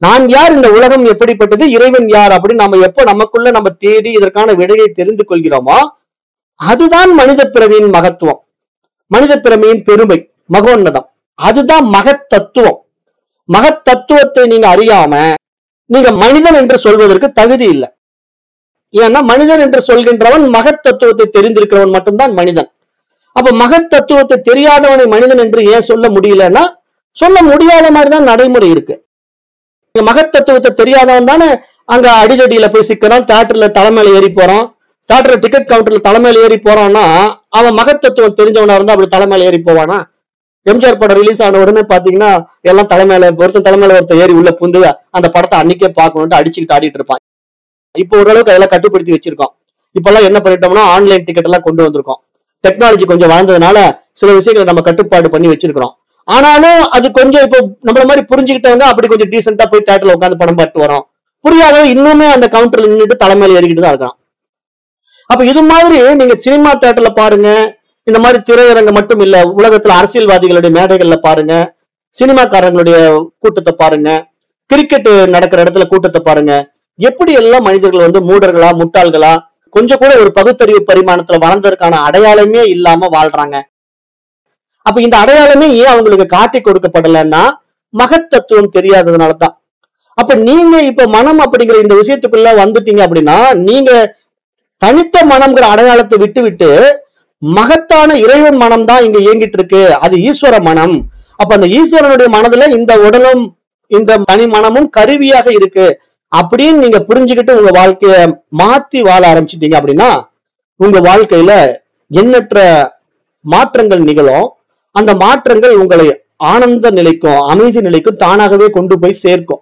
நான் யார் இந்த உலகம் எப்படிப்பட்டது இறைவன் யார் அப்படின்னு நம்ம எப்போ நமக்குள்ள நம்ம தேடி இதற்கான விடையை தெரிந்து கொள்கிறோமோ அதுதான் மனித பிறவியின் மகத்துவம் மனித பிறவியின் பெருமை மகோன்னதம் அதுதான் மகத் தத்துவம் மகத் தத்துவத்தை நீங்க அறியாம நீங்க மனிதன் என்று சொல்வதற்கு தகுதி இல்லை ஏன்னா மனிதன் என்று சொல்கின்றவன் மகத் தத்துவத்தை தெரிந்திருக்கிறவன் மட்டும்தான் மனிதன் அப்ப மகத் தத்துவத்தை தெரியாதவனை மனிதன் என்று ஏன் சொல்ல முடியலன்னா சொல்ல முடியாத மாதிரி தான் நடைமுறை இருக்கு இங்க மகத் தத்துவத்தை தெரியாதவன் தானே அங்க அடிதடியில போய் சிக்கிறான் தியேட்டர்ல தலைமையில ஏறி போறான் தியேட்டர்ல டிக்கெட் கவுண்டர்ல தலைமையில ஏறி போறான்னா அவன் மகத் தத்துவம் தெரிஞ்சவனா இருந்தா அப்படி தலைமையில ஏறி போவானா எம்ஜிஆர் படம் ரிலீஸ் ஆன உடனே பாத்தீங்கன்னா எல்லாம் தலைமையில ஒருத்தன் தலைமையில ஒருத்தன் ஏறி உள்ள புந்து அந்த படத்தை அன்னைக்கே பார்க்கணும்ட்டு அடிச்சுக்கிட்டு ஆடிட்டு இருப்பான் இப்போ ஓரளவுக்கு அதெல்லாம் கட்டுப்படுத்தி வச்சிருக்கோம் இப்பெல்லாம் என்ன பண்ணிட்டோம்னா ஆன்லைன் டிக்கெட் எல்லாம் கொண்டு வந்திருக்கோம் டெக்னாலஜி கொஞ்சம் வளர்ந்ததுனால சில விஷயங்களை நம்ம கட்டுப்பாடு பண்ணி வச்சிருக்கிறோம் ஆனாலும் அது கொஞ்சம் இப்போ நம்மள மாதிரி புரிஞ்சுக்கிட்டவங்க அப்படி கொஞ்சம் டீசெண்டா போய் தேட்டர்ல உட்காந்து படம் பார்த்து வரோம் புரியாதவன் இன்னுமே அந்த கவுண்டர்ல நின்றுட்டு தலைமையில ஏறிக்கிட்டு தான் இருக்கான் அப்ப இது மாதிரி நீங்க சினிமா தேட்டர்ல பாருங்க இந்த மாதிரி திரையரங்கு மட்டும் இல்ல உலகத்துல அரசியல்வாதிகளுடைய மேடைகள்ல பாருங்க சினிமாக்காரங்களுடைய கூட்டத்தை பாருங்க கிரிக்கெட் நடக்கிற இடத்துல கூட்டத்தை பாருங்க எப்படி எல்லாம் மனிதர்கள் வந்து மூடர்களா முட்டாள்களா கொஞ்சம் கூட ஒரு பகுத்தறிவு பரிமாணத்துல வளர்ந்ததற்கான அடையாளமே இல்லாம வாழ்றாங்க அப்ப இந்த அடையாளமே ஏன் அவங்களுக்கு காட்டி கொடுக்கப்படலைன்னா மகத்தத்துவம் தெரியாததுனாலதான் அப்ப நீங்க இப்ப மனம் அப்படிங்கிற இந்த விஷயத்துக்குள்ள வந்துட்டீங்க அப்படின்னா நீங்க தனித்த மனம்ங்கிற அடையாளத்தை விட்டு விட்டு மகத்தான இறைவன் மனம் தான் இங்க இயங்கிட்டு இருக்கு அது ஈஸ்வர மனம் அப்ப அந்த ஈஸ்வரனுடைய மனதுல இந்த உடலும் இந்த தனி மனமும் கருவியாக இருக்கு அப்படின்னு நீங்க புரிஞ்சுக்கிட்டு உங்க வாழ்க்கைய மாத்தி வாழ ஆரம்பிச்சிட்டீங்க அப்படின்னா உங்க வாழ்க்கையில எண்ணற்ற மாற்றங்கள் நிகழும் அந்த மாற்றங்கள் உங்களை ஆனந்த நிலைக்கும் அமைதி நிலைக்கும் தானாகவே கொண்டு போய் சேர்க்கும்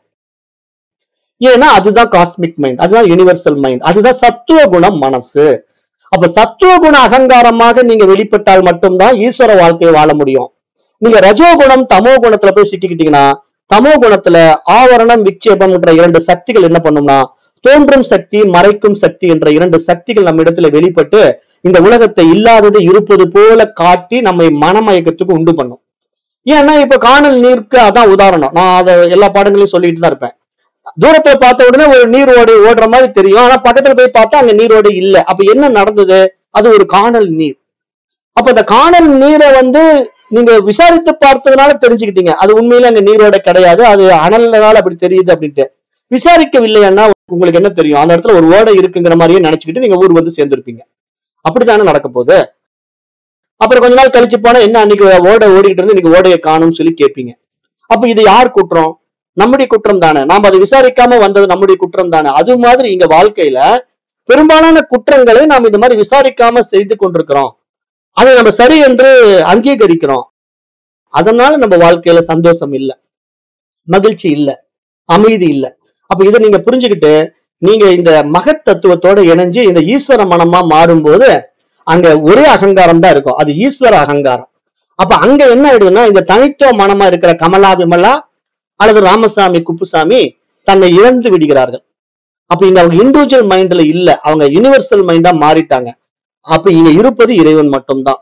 ஏன்னா அதுதான் காஸ்மிக் மைண்ட் அதுதான் யுனிவர்சல் மைண்ட் அதுதான் சத்துவ குணம் மனசு அப்ப சத்துவ குண அகங்காரமாக நீங்க வெளிப்பட்டால் மட்டும்தான் ஈஸ்வர வாழ்க்கையை வாழ முடியும் நீங்க ரஜோ குணம் தமோ குணத்துல போய் சிக்கிக்கிட்டீங்கன்னா தமோ குணத்துல ஆவரணம் விக்ஷேபம் என்ற இரண்டு சக்திகள் என்ன பண்ணும்னா தோன்றும் சக்தி மறைக்கும் சக்தி என்ற இரண்டு சக்திகள் நம்ம இடத்துல வெளிப்பட்டு இந்த உலகத்தை இல்லாதது இருப்பது போல காட்டி நம்மை மனமயக்கத்துக்கு உண்டு பண்ணும் ஏன்னா இப்ப காணல் நீருக்கு அதான் உதாரணம் நான் அதை எல்லா பாடங்களையும் சொல்லிட்டு தான் இருப்பேன் தூரத்துல பார்த்த உடனே ஒரு நீர் ஓடை ஓடுற மாதிரி தெரியும் ஆனா பக்கத்துல போய் பார்த்தா அங்க நீரோடை இல்ல அப்ப என்ன நடந்தது அது ஒரு காணல் நீர் அப்ப இந்த காணல் நீரை வந்து நீங்க விசாரித்து பார்த்ததுனால தெரிஞ்சுக்கிட்டீங்க அது உண்மையில அங்க நீரோடை கிடையாது அது அனல்னால அப்படி தெரியுது அப்படின்ட்டு விசாரிக்கவில்லைன்னா உங்களுக்கு என்ன தெரியும் அந்த இடத்துல ஒரு ஓடை இருக்குங்கிற மாதிரியே நினைச்சுக்கிட்டு நீங்க ஊர் வந்து சேர்ந்திருப்பீங்க அப்படித்தானே நடக்க போகுது அப்புறம் கொஞ்ச நாள் கழிச்சு போனா என்ன அன்னைக்கு ஓடை ஓடிக்கிட்டு இருந்து இன்னைக்கு ஓடையை காணும்னு சொல்லி கேட்பீங்க அப்ப இது யார் குற்றம் நம்முடைய குற்றம் தானே நாம் அதை விசாரிக்காம வந்தது நம்முடைய குற்றம் தானே அது மாதிரி இங்க வாழ்க்கையில பெரும்பாலான குற்றங்களை நாம் இந்த மாதிரி விசாரிக்காம செய்து கொண்டிருக்கிறோம் அதை நம்ம சரி என்று அங்கீகரிக்கிறோம் அதனால நம்ம வாழ்க்கையில சந்தோஷம் இல்லை மகிழ்ச்சி இல்லை அமைதி இல்லை அப்ப இதை நீங்க புரிஞ்சுக்கிட்டு நீங்க இந்த மகத் தத்துவத்தோட இணைஞ்சு இந்த ஈஸ்வர மனமா மாறும்போது அங்க ஒரே அகங்காரம் தான் இருக்கும் அது ஈஸ்வர அகங்காரம் அப்ப அங்க என்ன ஆயிடுதுன்னா இந்த தனித்துவ மனமா இருக்கிற கமலா விமலா அல்லது ராமசாமி குப்புசாமி தன்னை இழந்து விடுகிறார்கள் அப்ப இங்க அவங்க இண்டிவிஜுவல் மைண்ட்ல இல்ல அவங்க யுனிவர்சல் மைண்டா மாறிட்டாங்க அப்ப இங்க இருப்பது இறைவன் மட்டும்தான்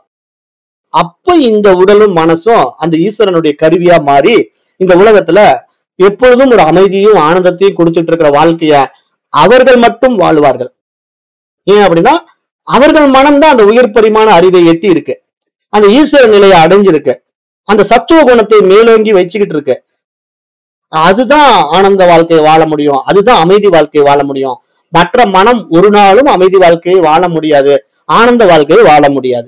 அப்ப இந்த உடலும் மனசும் அந்த ஈஸ்வரனுடைய கருவியா மாறி இந்த உலகத்துல எப்பொழுதும் ஒரு அமைதியும் ஆனந்தத்தையும் கொடுத்துட்டு இருக்கிற வாழ்க்கைய அவர்கள் மட்டும் வாழ்வார்கள் ஏன் அப்படின்னா அவர்கள் மனம்தான் அந்த உயர் பரிமாண அறிவை எட்டி இருக்கு அந்த ஈஸ்வர நிலையை அடைஞ்சிருக்கு அந்த சத்துவ குணத்தை மேலோங்கி வச்சுக்கிட்டு இருக்கு அதுதான் ஆனந்த வாழ்க்கையை வாழ முடியும் அதுதான் அமைதி வாழ்க்கையை வாழ முடியும் மற்ற மனம் ஒரு நாளும் அமைதி வாழ்க்கையை வாழ முடியாது ஆனந்த வாழ்க்கையை வாழ முடியாது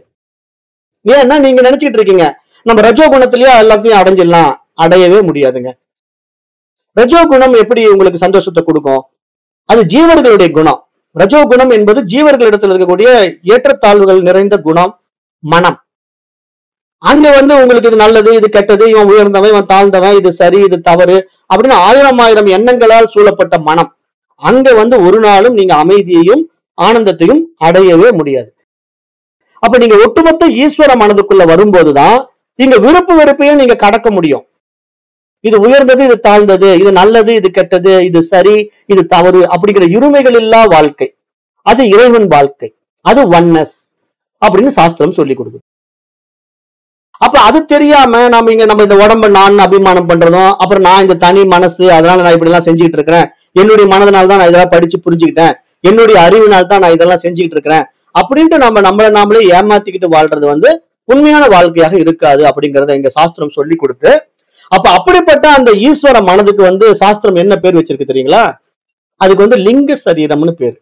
ஏன்னா நீங்க நினைச்சிட்டு இருக்கீங்க நம்ம ரஜோ குணத்திலேயே எல்லாத்தையும் அடைஞ்சிடலாம் அடையவே முடியாதுங்க ரஜோ குணம் எப்படி உங்களுக்கு சந்தோஷத்தை கொடுக்கும் அது ஜீவர்களுடைய குணம் ரஜோ குணம் என்பது ஜீவர்களிடத்தில் இருக்கக்கூடிய ஏற்றத்தாழ்வுகள் நிறைந்த குணம் மனம் அங்க வந்து உங்களுக்கு இது நல்லது இது கெட்டது இவன் உயர்ந்தவன் இவன் தாழ்ந்தவன் இது சரி இது தவறு அப்படின்னு ஆயிரம் ஆயிரம் எண்ணங்களால் சூழப்பட்ட மனம் அங்க வந்து ஒரு நாளும் நீங்க அமைதியையும் ஆனந்தத்தையும் அடையவே முடியாது அப்ப நீங்க ஒட்டுமொத்த ஈஸ்வர மனதுக்குள்ள வரும்போதுதான் இங்க விருப்பு வெறுப்பையும் நீங்க கடக்க முடியும் இது உயர்ந்தது இது தாழ்ந்தது இது நல்லது இது கெட்டது இது சரி இது தவறு அப்படிங்கிற இருமைகள் இல்லா வாழ்க்கை அது இறைவன் வாழ்க்கை அது ஒன்னஸ் அப்படின்னு சாஸ்திரம் சொல்லி கொடுக்குது அப்ப அது தெரியாம நம்ம இங்க நம்ம இந்த உடம்ப நான் அபிமானம் பண்றதும் அப்புறம் நான் இந்த தனி மனசு அதனால நான் இப்படி எல்லாம் செஞ்சுட்டு இருக்கிறேன் என்னுடைய மனதனால தான் நான் இதெல்லாம் படிச்சு புரிஞ்சுக்கிட்டேன் என்னுடைய அறிவினால் தான் நான் இதெல்லாம் செஞ்சுக்கிட்டு இருக்கிறேன் அப்படின்ட்டு நம்ம நம்மள நாமளே ஏமாத்திக்கிட்டு வாழ்றது வந்து உண்மையான வாழ்க்கையாக இருக்காது அப்படிங்கறத எங்க சாஸ்திரம் சொல்லி கொடுத்து அப்ப அப்படிப்பட்ட அந்த ஈஸ்வர மனதுக்கு வந்து சாஸ்திரம் என்ன பேர் வச்சிருக்கு தெரியுங்களா அதுக்கு வந்து லிங்க சரீரம்னு பேர்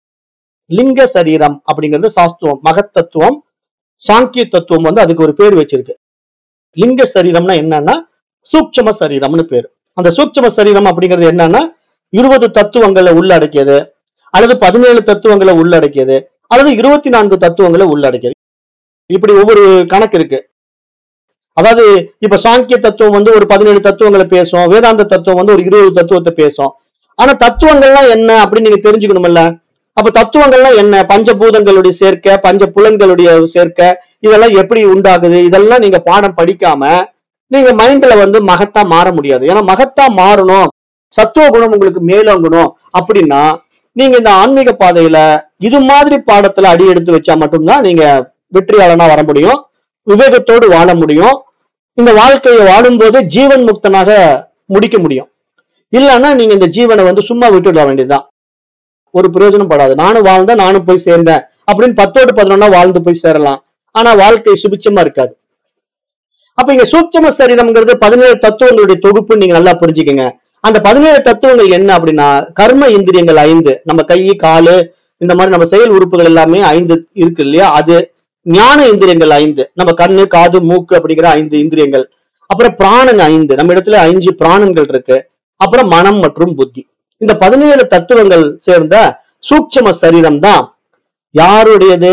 லிங்க சரீரம் அப்படிங்கிறது சாஸ்திரம் மகத்தத்துவம் சாங்கிய தத்துவம் வந்து அதுக்கு ஒரு பேர் வச்சிருக்கு லிங்க சரீரம்னா என்னன்னா சூட்சம சரீரம்னு பேர் அந்த சூட்சம சரீரம் அப்படிங்கிறது என்னன்னா இருபது தத்துவங்களை உள்ளடக்கியது அல்லது பதினேழு தத்துவங்களை உள்ளடக்கியது அல்லது இருபத்தி நான்கு தத்துவங்களை உள்ளடக்கியது இப்படி ஒவ்வொரு கணக்கு இருக்கு அதாவது இப்ப சாங்கிய தத்துவம் வந்து ஒரு பதினேழு தத்துவங்களை பேசும் வேதாந்த தத்துவம் வந்து ஒரு இருபது தத்துவத்தை பேசும் ஆனா தத்துவங்கள்லாம் என்ன அப்படின்னு நீங்க தெரிஞ்சுக்கணும்ல அப்ப தத்துவங்கள்லாம் என்ன பஞ்சபூதங்களுடைய சேர்க்கை பஞ்ச புலன்களுடைய சேர்க்கை இதெல்லாம் எப்படி உண்டாகுது இதெல்லாம் நீங்க பாடம் படிக்காம நீங்க மைண்ட்ல வந்து மகத்தா மாற முடியாது ஏன்னா மகத்தா மாறணும் சத்துவ குணம் உங்களுக்கு மேலோங்கணும் அப்படின்னா நீங்க இந்த ஆன்மீக பாதையில இது மாதிரி பாடத்துல அடி எடுத்து வச்சா மட்டும்தான் நீங்க வெற்றியாளனா வர முடியும் விவேகத்தோடு வாழ முடியும் இந்த வாழ்க்கையை வாழும்போது ஜீவன் முக்தனாக முடிக்க முடியும் இல்லைன்னா நீங்க இந்த ஜீவனை வந்து சும்மா விட்டுட வேண்டியதுதான் ஒரு பிரயோஜனம் படாது நானும் வாழ்ந்தேன் நானும் போய் சேர்ந்தேன் அப்படின்னு பத்தோடு பதினொன்னா வாழ்ந்து போய் சேரலாம் ஆனா வாழ்க்கை சுபிச்சமா இருக்காது அப்ப இங்க சூட்சம சரீரம்ங்கிறது பதினேழு தத்துவங்களுடைய தொகுப்பு நீங்க நல்லா புரிஞ்சுக்கங்க அந்த பதினேழு தத்துவங்கள் என்ன அப்படின்னா கர்ம இந்திரியங்கள் ஐந்து நம்ம கை காலு இந்த மாதிரி நம்ம செயல் உறுப்புகள் எல்லாமே ஐந்து இருக்கு இல்லையா அது ஞான இந்திரியங்கள் ஐந்து நம்ம கண்ணு காது மூக்கு அப்படிங்கிற ஐந்து இந்திரியங்கள் அப்புறம் பிராணன் ஐந்து நம்ம இடத்துல ஐந்து பிராணன்கள் இருக்கு அப்புறம் மனம் மற்றும் புத்தி இந்த பதினேழு தத்துவங்கள் சேர்ந்த சூட்சம சரீரம் தான் யாருடையது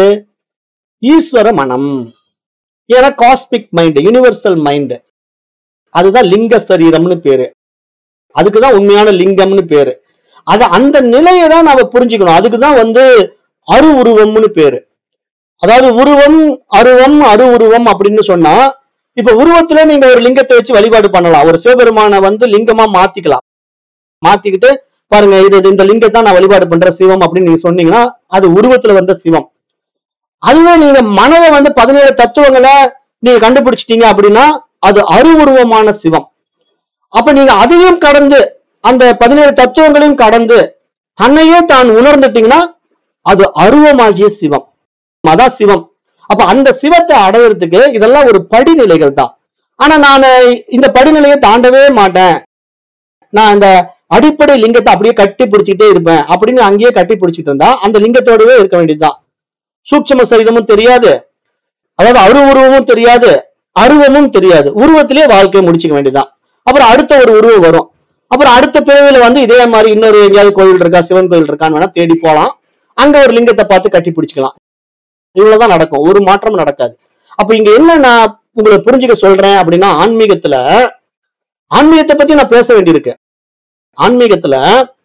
ஈஸ்வர மனம் ஏன்னா காஸ்மிக் மைண்ட் யுனிவர்சல் மைண்ட் அதுதான் லிங்க சரீரம்னு பேரு அதுக்குதான் உண்மையான லிங்கம்னு பேரு அது அந்த நிலையை தான் நாம புரிஞ்சுக்கணும் அதுக்குதான் வந்து அரு உருவம்னு பேரு அதாவது உருவம் அருவம் அரு உருவம் அப்படின்னு சொன்னா இப்ப உருவத்துல நீங்க ஒரு லிங்கத்தை வச்சு வழிபாடு பண்ணலாம் ஒரு சிவபெருமானை வந்து லிங்கமா மாத்திக்கலாம் மாத்திக்கிட்டு பாருங்க இது இது இந்த லிங்கத்தை நான் வழிபாடு பண்ற சிவம் அப்படின்னு நீங்க சொன்னீங்கன்னா அது உருவத்துல வந்த சிவம் அதுவே நீங்க மனதை வந்து பதினேழு தத்துவங்களை நீங்க கண்டுபிடிச்சிட்டீங்க அப்படின்னா அது அருவுருவமான சிவம் அப்ப நீங்க அதையும் கடந்து அந்த பதினேழு தத்துவங்களையும் கடந்து தன்னையே தான் உணர்ந்துட்டீங்கன்னா அது அருவமாகிய சிவம் அதான் சிவம் அப்ப அந்த சிவத்தை அடையறதுக்கு இதெல்லாம் ஒரு படிநிலைகள் தான் ஆனா நான் இந்த படிநிலையை தாண்டவே மாட்டேன் நான் இந்த அடிப்படை லிங்கத்தை அப்படியே கட்டி பிடிச்சிட்டே இருப்பேன் அப்படின்னு அங்கேயே கட்டி பிடிச்சிட்டு இருந்தா அந்த லிங்கத்தோடவே இருக்க வேண்டியதுதான் சூட்சம சரீரமும் தெரியாது அதாவது அரு உருவமும் தெரியாது அருவமும் தெரியாது உருவத்திலேயே வாழ்க்கையை முடிச்சுக்க வேண்டியதுதான் அப்புறம் அடுத்த ஒரு உருவம் வரும் அப்புறம் அடுத்த பிறவில வந்து இதே மாதிரி இன்னொரு எங்கேயாவது கோயில் இருக்கா சிவன் கோயில் இருக்கான்னு வேணா தேடி போலாம் அங்க ஒரு லிங்கத்தை பார்த்து கட்டி பிடிச்சிக்கலாம் இவ்வளவுதான் நடக்கும் ஒரு மாற்றம் நடக்காது அப்ப இங்க என்ன நான் உங்களை புரிஞ்சுக்க சொல்றேன் அப்படின்னா ஆன்மீகத்துல ஆன்மீகத்தை பத்தி நான் பேச வேண்டியிருக்கு ஆன்மீகத்துல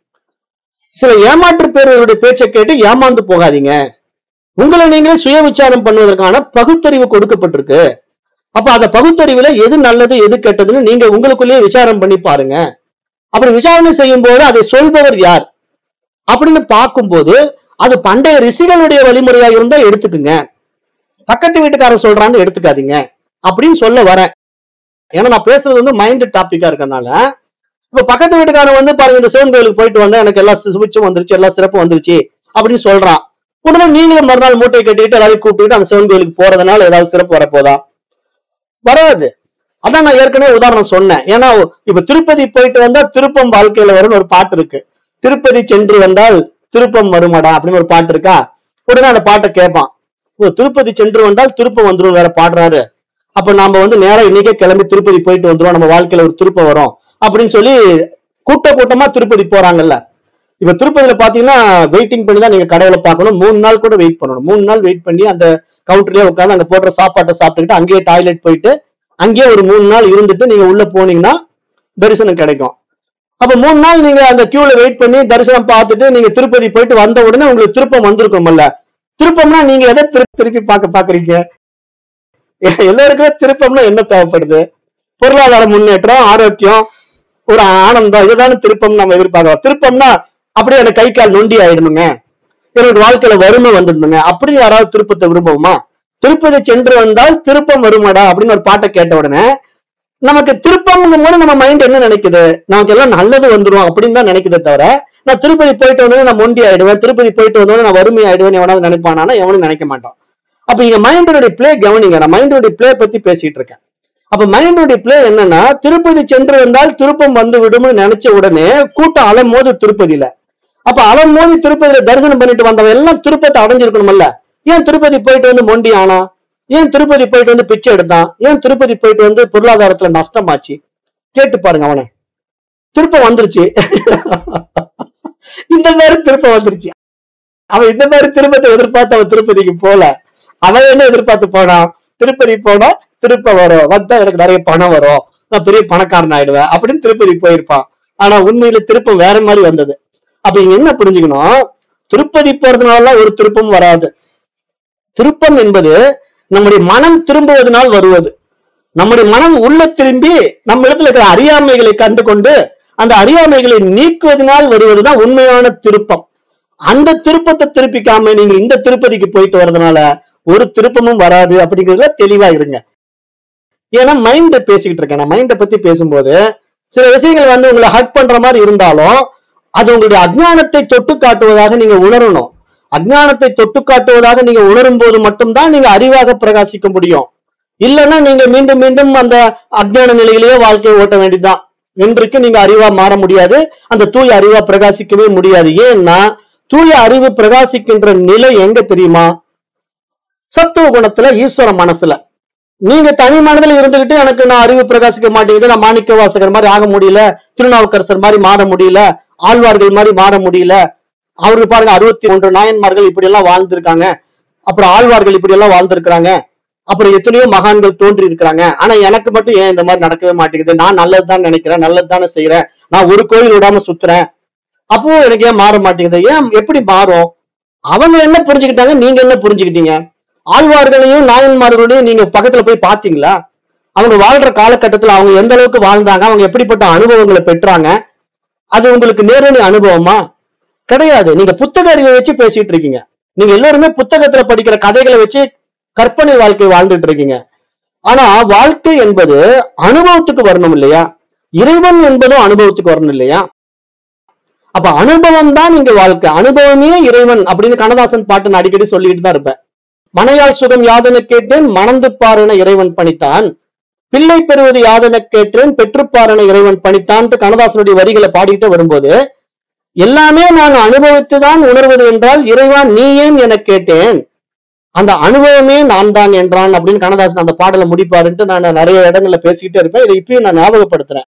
சில ஏமாற்று பேர்களுடைய பேச்சை கேட்டு ஏமாந்து போகாதீங்க உங்களை நீங்களே சுய விசாரம் பண்ணுவதற்கான பகுத்தறிவு கொடுக்கப்பட்டிருக்கு அப்ப அந்த பகுத்தறிவுல எது நல்லது எது கெட்டதுன்னு நீங்க உங்களுக்குள்ளேயே விசாரம் பண்ணி பாருங்க அப்புறம் விசாரணை செய்யும் போது அதை சொல்பவர் யார் அப்படின்னு பார்க்கும்போது அது பண்டைய ரிஷிகளுடைய வழிமுறையா இருந்தா எடுத்துக்குங்க பக்கத்து வீட்டுக்காரர் சொல்றான்னு எடுத்துக்காதீங்க அப்படின்னு சொல்ல வரேன் ஏன்னா நான் பேசுறது வந்து மைண்ட் டாபிக்கா இருக்கறனால இப்ப பக்கத்து வீட்டுக்காரன் வந்து பாருங்க இந்த சிவன் கோயிலுக்கு போயிட்டு வந்தா எனக்கு எல்லா சுபிச்சும் வந்துருச்சு எல்லா சிறப்பும் வந்துருச்சு அப்படின்னு சொல்றான் உடனே நீங்களும் மறுநாள் மூட்டை கட்டிட்டு எல்லாரையும் கூப்பிட்டு அந்த சிவன் கோயிலுக்கு போறதுனால ஏதாவது சிறப்பு வரப்போதா வராது அதான் நான் ஏற்கனவே உதாரணம் சொன்னேன் ஏன்னா இப்ப திருப்பதி போயிட்டு வந்தா திருப்பம் வாழ்க்கையில வரும்னு ஒரு பாட்டு இருக்கு திருப்பதி சென்று வந்தால் திருப்பம் வருமாடா அப்படின்னு ஒரு பாட்டு இருக்கா உடனே அந்த பாட்டை கேட்பான் ஓ திருப்பதி சென்று வந்தால் திருப்பம் வந்துரும் வேற பாடுறாரு அப்ப நாம வந்து நேரா இன்னைக்கே கிளம்பி திருப்பதி போயிட்டு வந்துரும் நம்ம வாழ்க்கையில ஒரு திருப்பம் வரும் அப்படின்னு சொல்லி கூட்ட கூட்டமா திருப்பதி போறாங்கல்ல இப்ப திருப்பதியில பாத்தீங்கன்னா வெயிட்டிங் பண்ணி தான் நீங்க கடவுளை பார்க்கணும் மூணு நாள் கூட வெயிட் பண்ணணும் மூணு நாள் வெயிட் பண்ணி அந்த கவுண்டர்லயே உட்காந்து அங்க போடுற சாப்பாட்டை சாப்பிட்டுக்கிட்டு அங்கேயே டாய்லெட் போயிட்டு அங்கேயே ஒரு மூணு நாள் இருந்துட்டு நீங்க உள்ள போனீங்கன்னா தரிசனம் கிடைக்கும் அப்ப மூணு நாள் நீங்க அந்த கியூல வெயிட் பண்ணி தரிசனம் பார்த்துட்டு நீங்க திருப்பதி போயிட்டு வந்த உடனே உங்களுக்கு திருப்பம் வந்திருக்கும்ல திருப்பம்னா நீங்க எதை திருப்பி திருப்பி பார்க்க பாக்குறீங்க எல்லாருக்குமே திருப்பம்னா என்ன தேவைப்படுது பொருளாதார முன்னேற்றம் ஆரோக்கியம் ஒரு ஆனந்தம் இதுதானே திருப்பம் நம்ம எதிர்பார்க்கிறோம் திருப்பம்னா அப்படியே எனக்கு கை கால் நொண்டி ஆயிடணுங்க என்னோட வாழ்க்கையில வறுமை வந்துடணுங்க அப்படி யாராவது திருப்பத்தை விரும்புவோமா திருப்பதி சென்று வந்தால் திருப்பம் வருமாடா அப்படின்னு ஒரு பாட்டை கேட்ட உடனே நமக்கு திருப்பம்ங்கும் போது நம்ம மைண்ட் என்ன நினைக்குது நமக்கு எல்லாம் நல்லது வந்துரும் அப்படின்னு தான் நினைக்குதே தவிர நான் திருப்பதி போயிட்டு வந்தோடனே நான் மொண்டி ஆயிடுவேன் திருப்பதி போயிட்டு வந்தோடனே நான் வறுமை ஆயிடுவேன் எவனாவது நினைப்பானா எவனும் நினைக்க மாட்டான் அப்ப இங்க மைண்டோடைய பிளே கவனிங்க நான் மைண்டோடைய பிளே பத்தி பேசிட்டு இருக்கேன் அப்ப மைண்டோடைய பிளே என்னன்னா திருப்பதி சென்று வந்தால் திருப்பம் வந்து விடும்னு நினைச்ச உடனே கூட்டம் அலமோது திருப்பதியில அப்ப அலமோதி திருப்பதியில தரிசனம் பண்ணிட்டு வந்தவன் எல்லாம் திருப்பத்தை அடைஞ்சிருக்கணும்ல ஏன் திருப்பதி போயிட்டு வந்து மொண்டி ஆனா ஏன் திருப்பதி போயிட்டு வந்து பிச்சை எடுத்தான் ஏன் திருப்பதி போயிட்டு வந்து பொருளாதாரத்துல நஷ்டமாச்சு கேட்டு பாருங்க அவனை திருப்பம் வந்துருச்சு இந்த மாதிரி திருப்பம் வந்துருச்சு அவன் இந்த மாதிரி திருப்பத்தை எதிர்பார்த்து அவன் திருப்பதிக்கு போல அவன் என்ன எதிர்பார்த்து போனான் திருப்பதி போனா திருப்ப வரும் வந்தா எனக்கு நிறைய பணம் வரும் நான் பெரிய பணக்காரன் ஆயிடுவேன் அப்படின்னு திருப்பதி போயிருப்பான் ஆனா உண்மையில திருப்பம் வேற மாதிரி வந்தது அப்ப இங்க என்ன புரிஞ்சுக்கணும் திருப்பதி போறதுனால ஒரு திருப்பம் வராது திருப்பம் என்பது நம்முடைய மனம் திரும்புவதனால் வருவது நம்முடைய மனம் உள்ள திரும்பி நம்ம இடத்துல இருக்கிற அறியாமைகளை கண்டு கொண்டு அந்த அறியாமைகளை நீக்குவதனால் வருவதுதான் உண்மையான திருப்பம் அந்த திருப்பத்தை திருப்பிக்காம நீங்க இந்த திருப்பதிக்கு போயிட்டு வர்றதுனால ஒரு திருப்பமும் வராது அப்படிங்கறதுல தெளிவா இருங்க ஏன்னா மைண்ட பேசிக்கிட்டு இருக்கேன் நான் மைண்ட பத்தி பேசும்போது சில விஷயங்கள் வந்து உங்களை ஹர்ட் பண்ற மாதிரி இருந்தாலும் அது உங்களுடைய அஜ்ஞானத்தை தொட்டு காட்டுவதாக நீங்க உணரணும் அஜ்ஞானத்தை தொட்டு காட்டுவதாக நீங்க உணரும் போது மட்டும்தான் நீங்க அறிவாக பிரகாசிக்க முடியும் இல்லைன்னா நீங்க மீண்டும் மீண்டும் அந்த அஜ்ஞான நிலையிலேயே வாழ்க்கையை ஓட்ட வேண்டியதுதான் இன்றைக்கு நீங்க அறிவா மாற முடியாது அந்த தூய அறிவா பிரகாசிக்கவே முடியாது ஏன்னா தூய அறிவு பிரகாசிக்கின்ற நிலை எங்க தெரியுமா சத்துவ குணத்துல ஈஸ்வர மனசுல நீங்க தனி மனதில் இருந்துகிட்டு எனக்கு நான் அறிவு பிரகாசிக்க மாட்டேங்குது நான் மாணிக்க வாசகர் மாதிரி ஆக முடியல திருநாவுக்கரசர் மாதிரி மாற முடியல ஆழ்வார்கள் மாதிரி மாற முடியல அவருக்கு பாருங்க அறுபத்தி ஒன்று நாயன்மார்கள் இப்படி எல்லாம் வாழ்ந்திருக்காங்க அப்புறம் ஆழ்வார்கள் இப்படி எல்லாம் வாழ்ந்திருக்கிறாங்க அப்புறம் எத்தனையோ மகான்கள் தோன்றி இருக்கிறாங்க ஆனா எனக்கு மட்டும் ஏன் இந்த மாதிரி நடக்கவே மாட்டேங்குது நான் நல்லதுதான் நினைக்கிறேன் நல்லது தானே செய்யறேன் நான் ஒரு கோயில் விடாம சுத்துறேன் அப்போ எனக்கு ஏன் மாற மாட்டேங்குது ஏன் எப்படி மாறும் அவங்க என்ன புரிஞ்சுக்கிட்டாங்க நீங்க என்ன புரிஞ்சுக்கிட்டீங்க ஆழ்வார்களையும் நாயன்மார்களையும் நீங்க பக்கத்துல போய் பாத்தீங்களா அவங்க வாழ்ற காலகட்டத்துல அவங்க எந்த அளவுக்கு வாழ்ந்தாங்க அவங்க எப்படிப்பட்ட அனுபவங்களை பெற்றாங்க அது உங்களுக்கு நேரடி அனுபவமா கிடையாது நீங்க புத்தக அறிவை வச்சு பேசிட்டு இருக்கீங்க நீங்க எல்லாருமே புத்தகத்துல படிக்கிற கதைகளை வச்சு கற்பனை வாழ்க்கை வாழ்ந்துட்டு இருக்கீங்க ஆனா வாழ்க்கை என்பது அனுபவத்துக்கு வரணும் இல்லையா இறைவன் என்பதும் அனுபவத்துக்கு வரணும் இல்லையா அப்ப அனுபவம் தான் இங்க வாழ்க்கை அனுபவமே இறைவன் அப்படின்னு கண்ணதாசன் பாட்டு நான் அடிக்கடி சொல்லிட்டு தான் இருப்பேன் மனையால் சுகம் யாதென கேட்டேன் மணந்து பாருன இறைவன் பணித்தான் பிள்ளை பெறுவது யாதென கேட்டேன் பெற்றுப்பாருன இறைவன் பணித்தான்ட்டு கண்ணதாசனுடைய வரிகளை பாடிட்டு வரும்போது எல்லாமே நான் அனுபவித்துதான் உணர்வது என்றால் இறைவா நீ ஏன் என கேட்டேன் அந்த அனுபவமே நான் தான் என்றான் அப்படின்னு கண்ணதாசன் அந்த பாடலை முடிப்பாருன்ட்டு நான் நிறைய இடங்கள்ல பேசிக்கிட்டே இருப்பேன் இதை இப்பயும் நான் ஞாபகப்படுத்துறேன்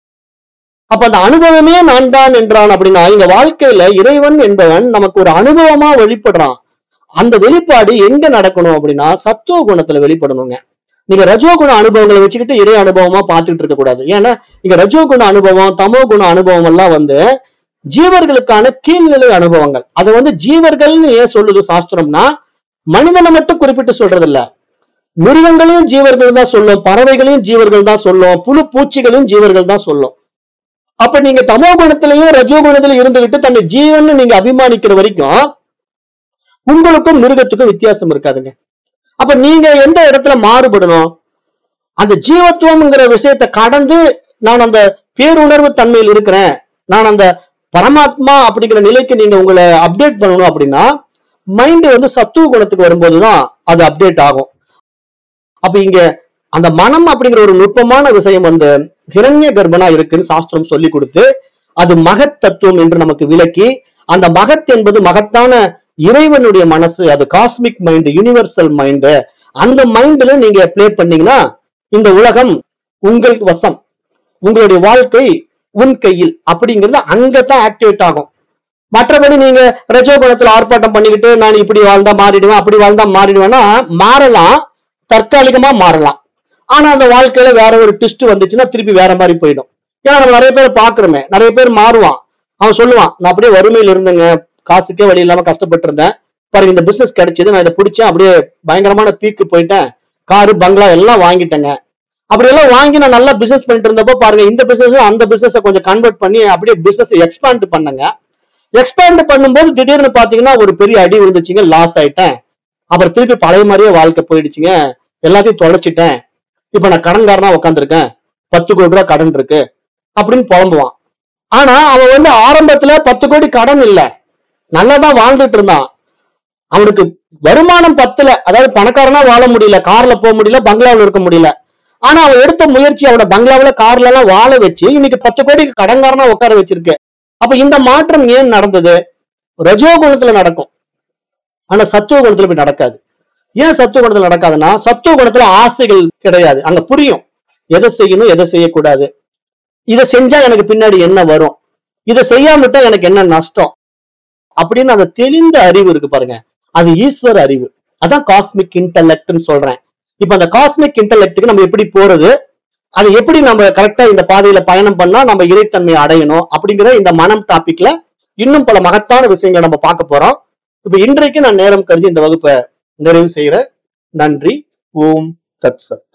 அப்ப அந்த அனுபவமே நான் தான் என்றான் அப்படின்னா இந்த வாழ்க்கையில இறைவன் என்பவன் நமக்கு ஒரு அனுபவமா வெளிப்படுறான் அந்த வெளிப்பாடு எங்க நடக்கணும் அப்படின்னா சத்துவ குணத்துல வெளிப்படணுங்க நீங்க ரஜோகுண அனுபவங்களை வச்சுக்கிட்டு இறை அனுபவமா பார்த்துட்டு இருக்க கூடாது ஏன்னா இங்க ரஜோகுண அனுபவம் தமோ குண அனுபவம் எல்லாம் வந்து ஜீவர்களுக்கான கீழ்நிலை அனுபவங்கள் அதை வந்து ஜீவர்கள்னு ஏன் சொல்லுது சாஸ்திரம்னா மனிதனை மட்டும் குறிப்பிட்டு சொல்றது இல்ல மிருகங்களையும் ஜீவர்கள் தான் சொல்லும் பறவைகளையும் ஜீவர்கள் தான் சொல்லும் புழு பூச்சிகளையும் ஜீவர்கள் தான் சொல்லும் அப்ப நீங்க தமோ குணத்திலையும் ரஜோ குணத்திலையும் இருந்துகிட்டு தன்னை ஜீவன் நீங்க அபிமானிக்கிற வரைக்கும் உங்களுக்கும் மிருகத்துக்கும் வித்தியாசம் இருக்காதுங்க அப்ப நீங்க எந்த இடத்துல மாறுபடணும் அந்த ஜீவத்துவம்ங்கிற விஷயத்தை கடந்து நான் அந்த பேருணர்வு தன்மையில் இருக்கிறேன் நான் அந்த பரமாத்மா அப்படிங்கிற நிலைக்கு நீங்க உங்களை அப்டேட் பண்ணணும் அப்படின்னா மைண்ட் வந்து சத்துவ குணத்துக்கு வரும்போதுதான் அது அப்டேட் ஆகும் அப்ப இங்க அந்த மனம் அப்படிங்கிற ஒரு நுட்பமான விஷயம் வந்து ஹிரண்ய கர்ப்பனா இருக்குன்னு சாஸ்திரம் சொல்லி கொடுத்து அது மகத் தத்துவம் என்று நமக்கு விளக்கி அந்த மகத் என்பது மகத்தான இறைவனுடைய மனசு அது காஸ்மிக் மைண்ட் யூனிவர்சல் மைண்ட் அந்த மைண்ட்ல நீங்க ப்ளே பண்ணீங்கன்னா இந்த உலகம் உங்கள் வசம் உங்களுடைய வாழ்க்கை உன் கையில் அப்படிங்கிறது அங்கதான் ஆக்டிவேட் ஆகும் மற்றபடி நீங்க ரஜோ குணத்துல ஆர்ப்பாட்டம் பண்ணிக்கிட்டு நான் இப்படி வாழ்ந்தா மாறிடுவேன் அப்படி வாழ்ந்தா மாறிடுவேன்னா மாறலாம் தற்காலிகமா மாறலாம் ஆனா அந்த வாழ்க்கையில வேற ஒரு ட்விஸ்ட் வந்துச்சுன்னா திருப்பி வேற மாதிரி போயிடும் ஏன்னா நம்ம நிறைய பேர் பாக்குறோமே நிறைய பேர் மாறுவான் அவன் சொல்லுவான் நான் அப்படியே வறுமையில இருந்தேங்க காசுக்கே வழி இல்லாம கஷ்டப்பட்டு இருந்தேன் பாருங்க இந்த பிசினஸ் கிடைச்சது நான் இதை பிடிச்சேன் அப்படியே பயங்கரமான பீக்கு போயிட்டேன் காரு பங்களா எல்லாம் வாங்கிட்டேங்க அப்படி எல்லாம் வாங்கி நான் நல்லா பிசினஸ் பண்ணிட்டு இருந்தப்போ பாருங்க இந்த பிசினஸ் அந்த பிசினஸ் கொஞ்சம் கன்வெர்ட் பண்ணி அப்படியே பிசினஸ் எக்ஸ்பேண்ட் பண்ணுங்க எக்ஸ்பேண்ட் பண்ணும்போது திடீர்னு பாத்தீங்கன்னா ஒரு பெரிய அடி விழுந்துச்சுங்க லாஸ் ஆயிட்டேன் அப்புறம் திருப்பி பழைய மாதிரியே வாழ்க்கை போயிடுச்சுங்க எல்லாத்தையும் தொலைச்சிட்டேன் இப்ப நான் கடன்காரனா உட்காந்துருக்கேன் பத்து கோடி ரூபாய் கடன் இருக்கு அப்படின்னு புலம்புவான் ஆனா அவன் வந்து ஆரம்பத்துல பத்து கோடி கடன் இல்ல நல்லாதான் வாழ்ந்துட்டு இருந்தான் அவனுக்கு வருமானம் பத்தல அதாவது பணக்காரனா வாழ முடியல கார்ல போக முடியல பங்களாவில் இருக்க முடியல ஆனா அவன் எடுத்த முயற்சி அவனோட பங்களாவில கார்ல எல்லாம் வாழ வச்சு இன்னைக்கு பத்து கோடிக்கு கடன்காரனா உட்கார வச்சிருக்கு அப்ப இந்த மாற்றம் ஏன் நடந்தது ரஜோ குணத்துல நடக்கும் ஆனா சத்துவ குணத்துல போய் நடக்காது ஏன் சத்துவ குணத்துல நடக்காதுன்னா சத்துவ குணத்துல ஆசைகள் கிடையாது அங்க புரியும் எதை செய்யணும் எதை செய்யக்கூடாது இதை செஞ்சா எனக்கு பின்னாடி என்ன வரும் இதை செய்யாம விட்டா எனக்கு என்ன நஷ்டம் அப்படின்னு அந்த தெளிந்த அறிவு இருக்கு பாருங்க அது ஈஸ்வர அறிவு அதான் காஸ்மிக் இன்டெலெக்ட்னு சொல்றேன் இப்ப அந்த காஸ்மிக் இன்டெலெக்ட்டுக்கு நம்ம எப்படி போறது அது எப்படி நம்ம கரெக்டா இந்த பாதையில பயணம் பண்ணா நம்ம இறைத்தன்மையை அடையணும் அப்படிங்கிற இந்த மனம் டாபிக்ல இன்னும் பல மகத்தான விஷயங்களை நம்ம பார்க்க போறோம் இப்ப இன்றைக்கு நான் நேரம் கருதி இந்த வகுப்பை நிறைவு செய்யறேன் நன்றி ஓம் தத் சத்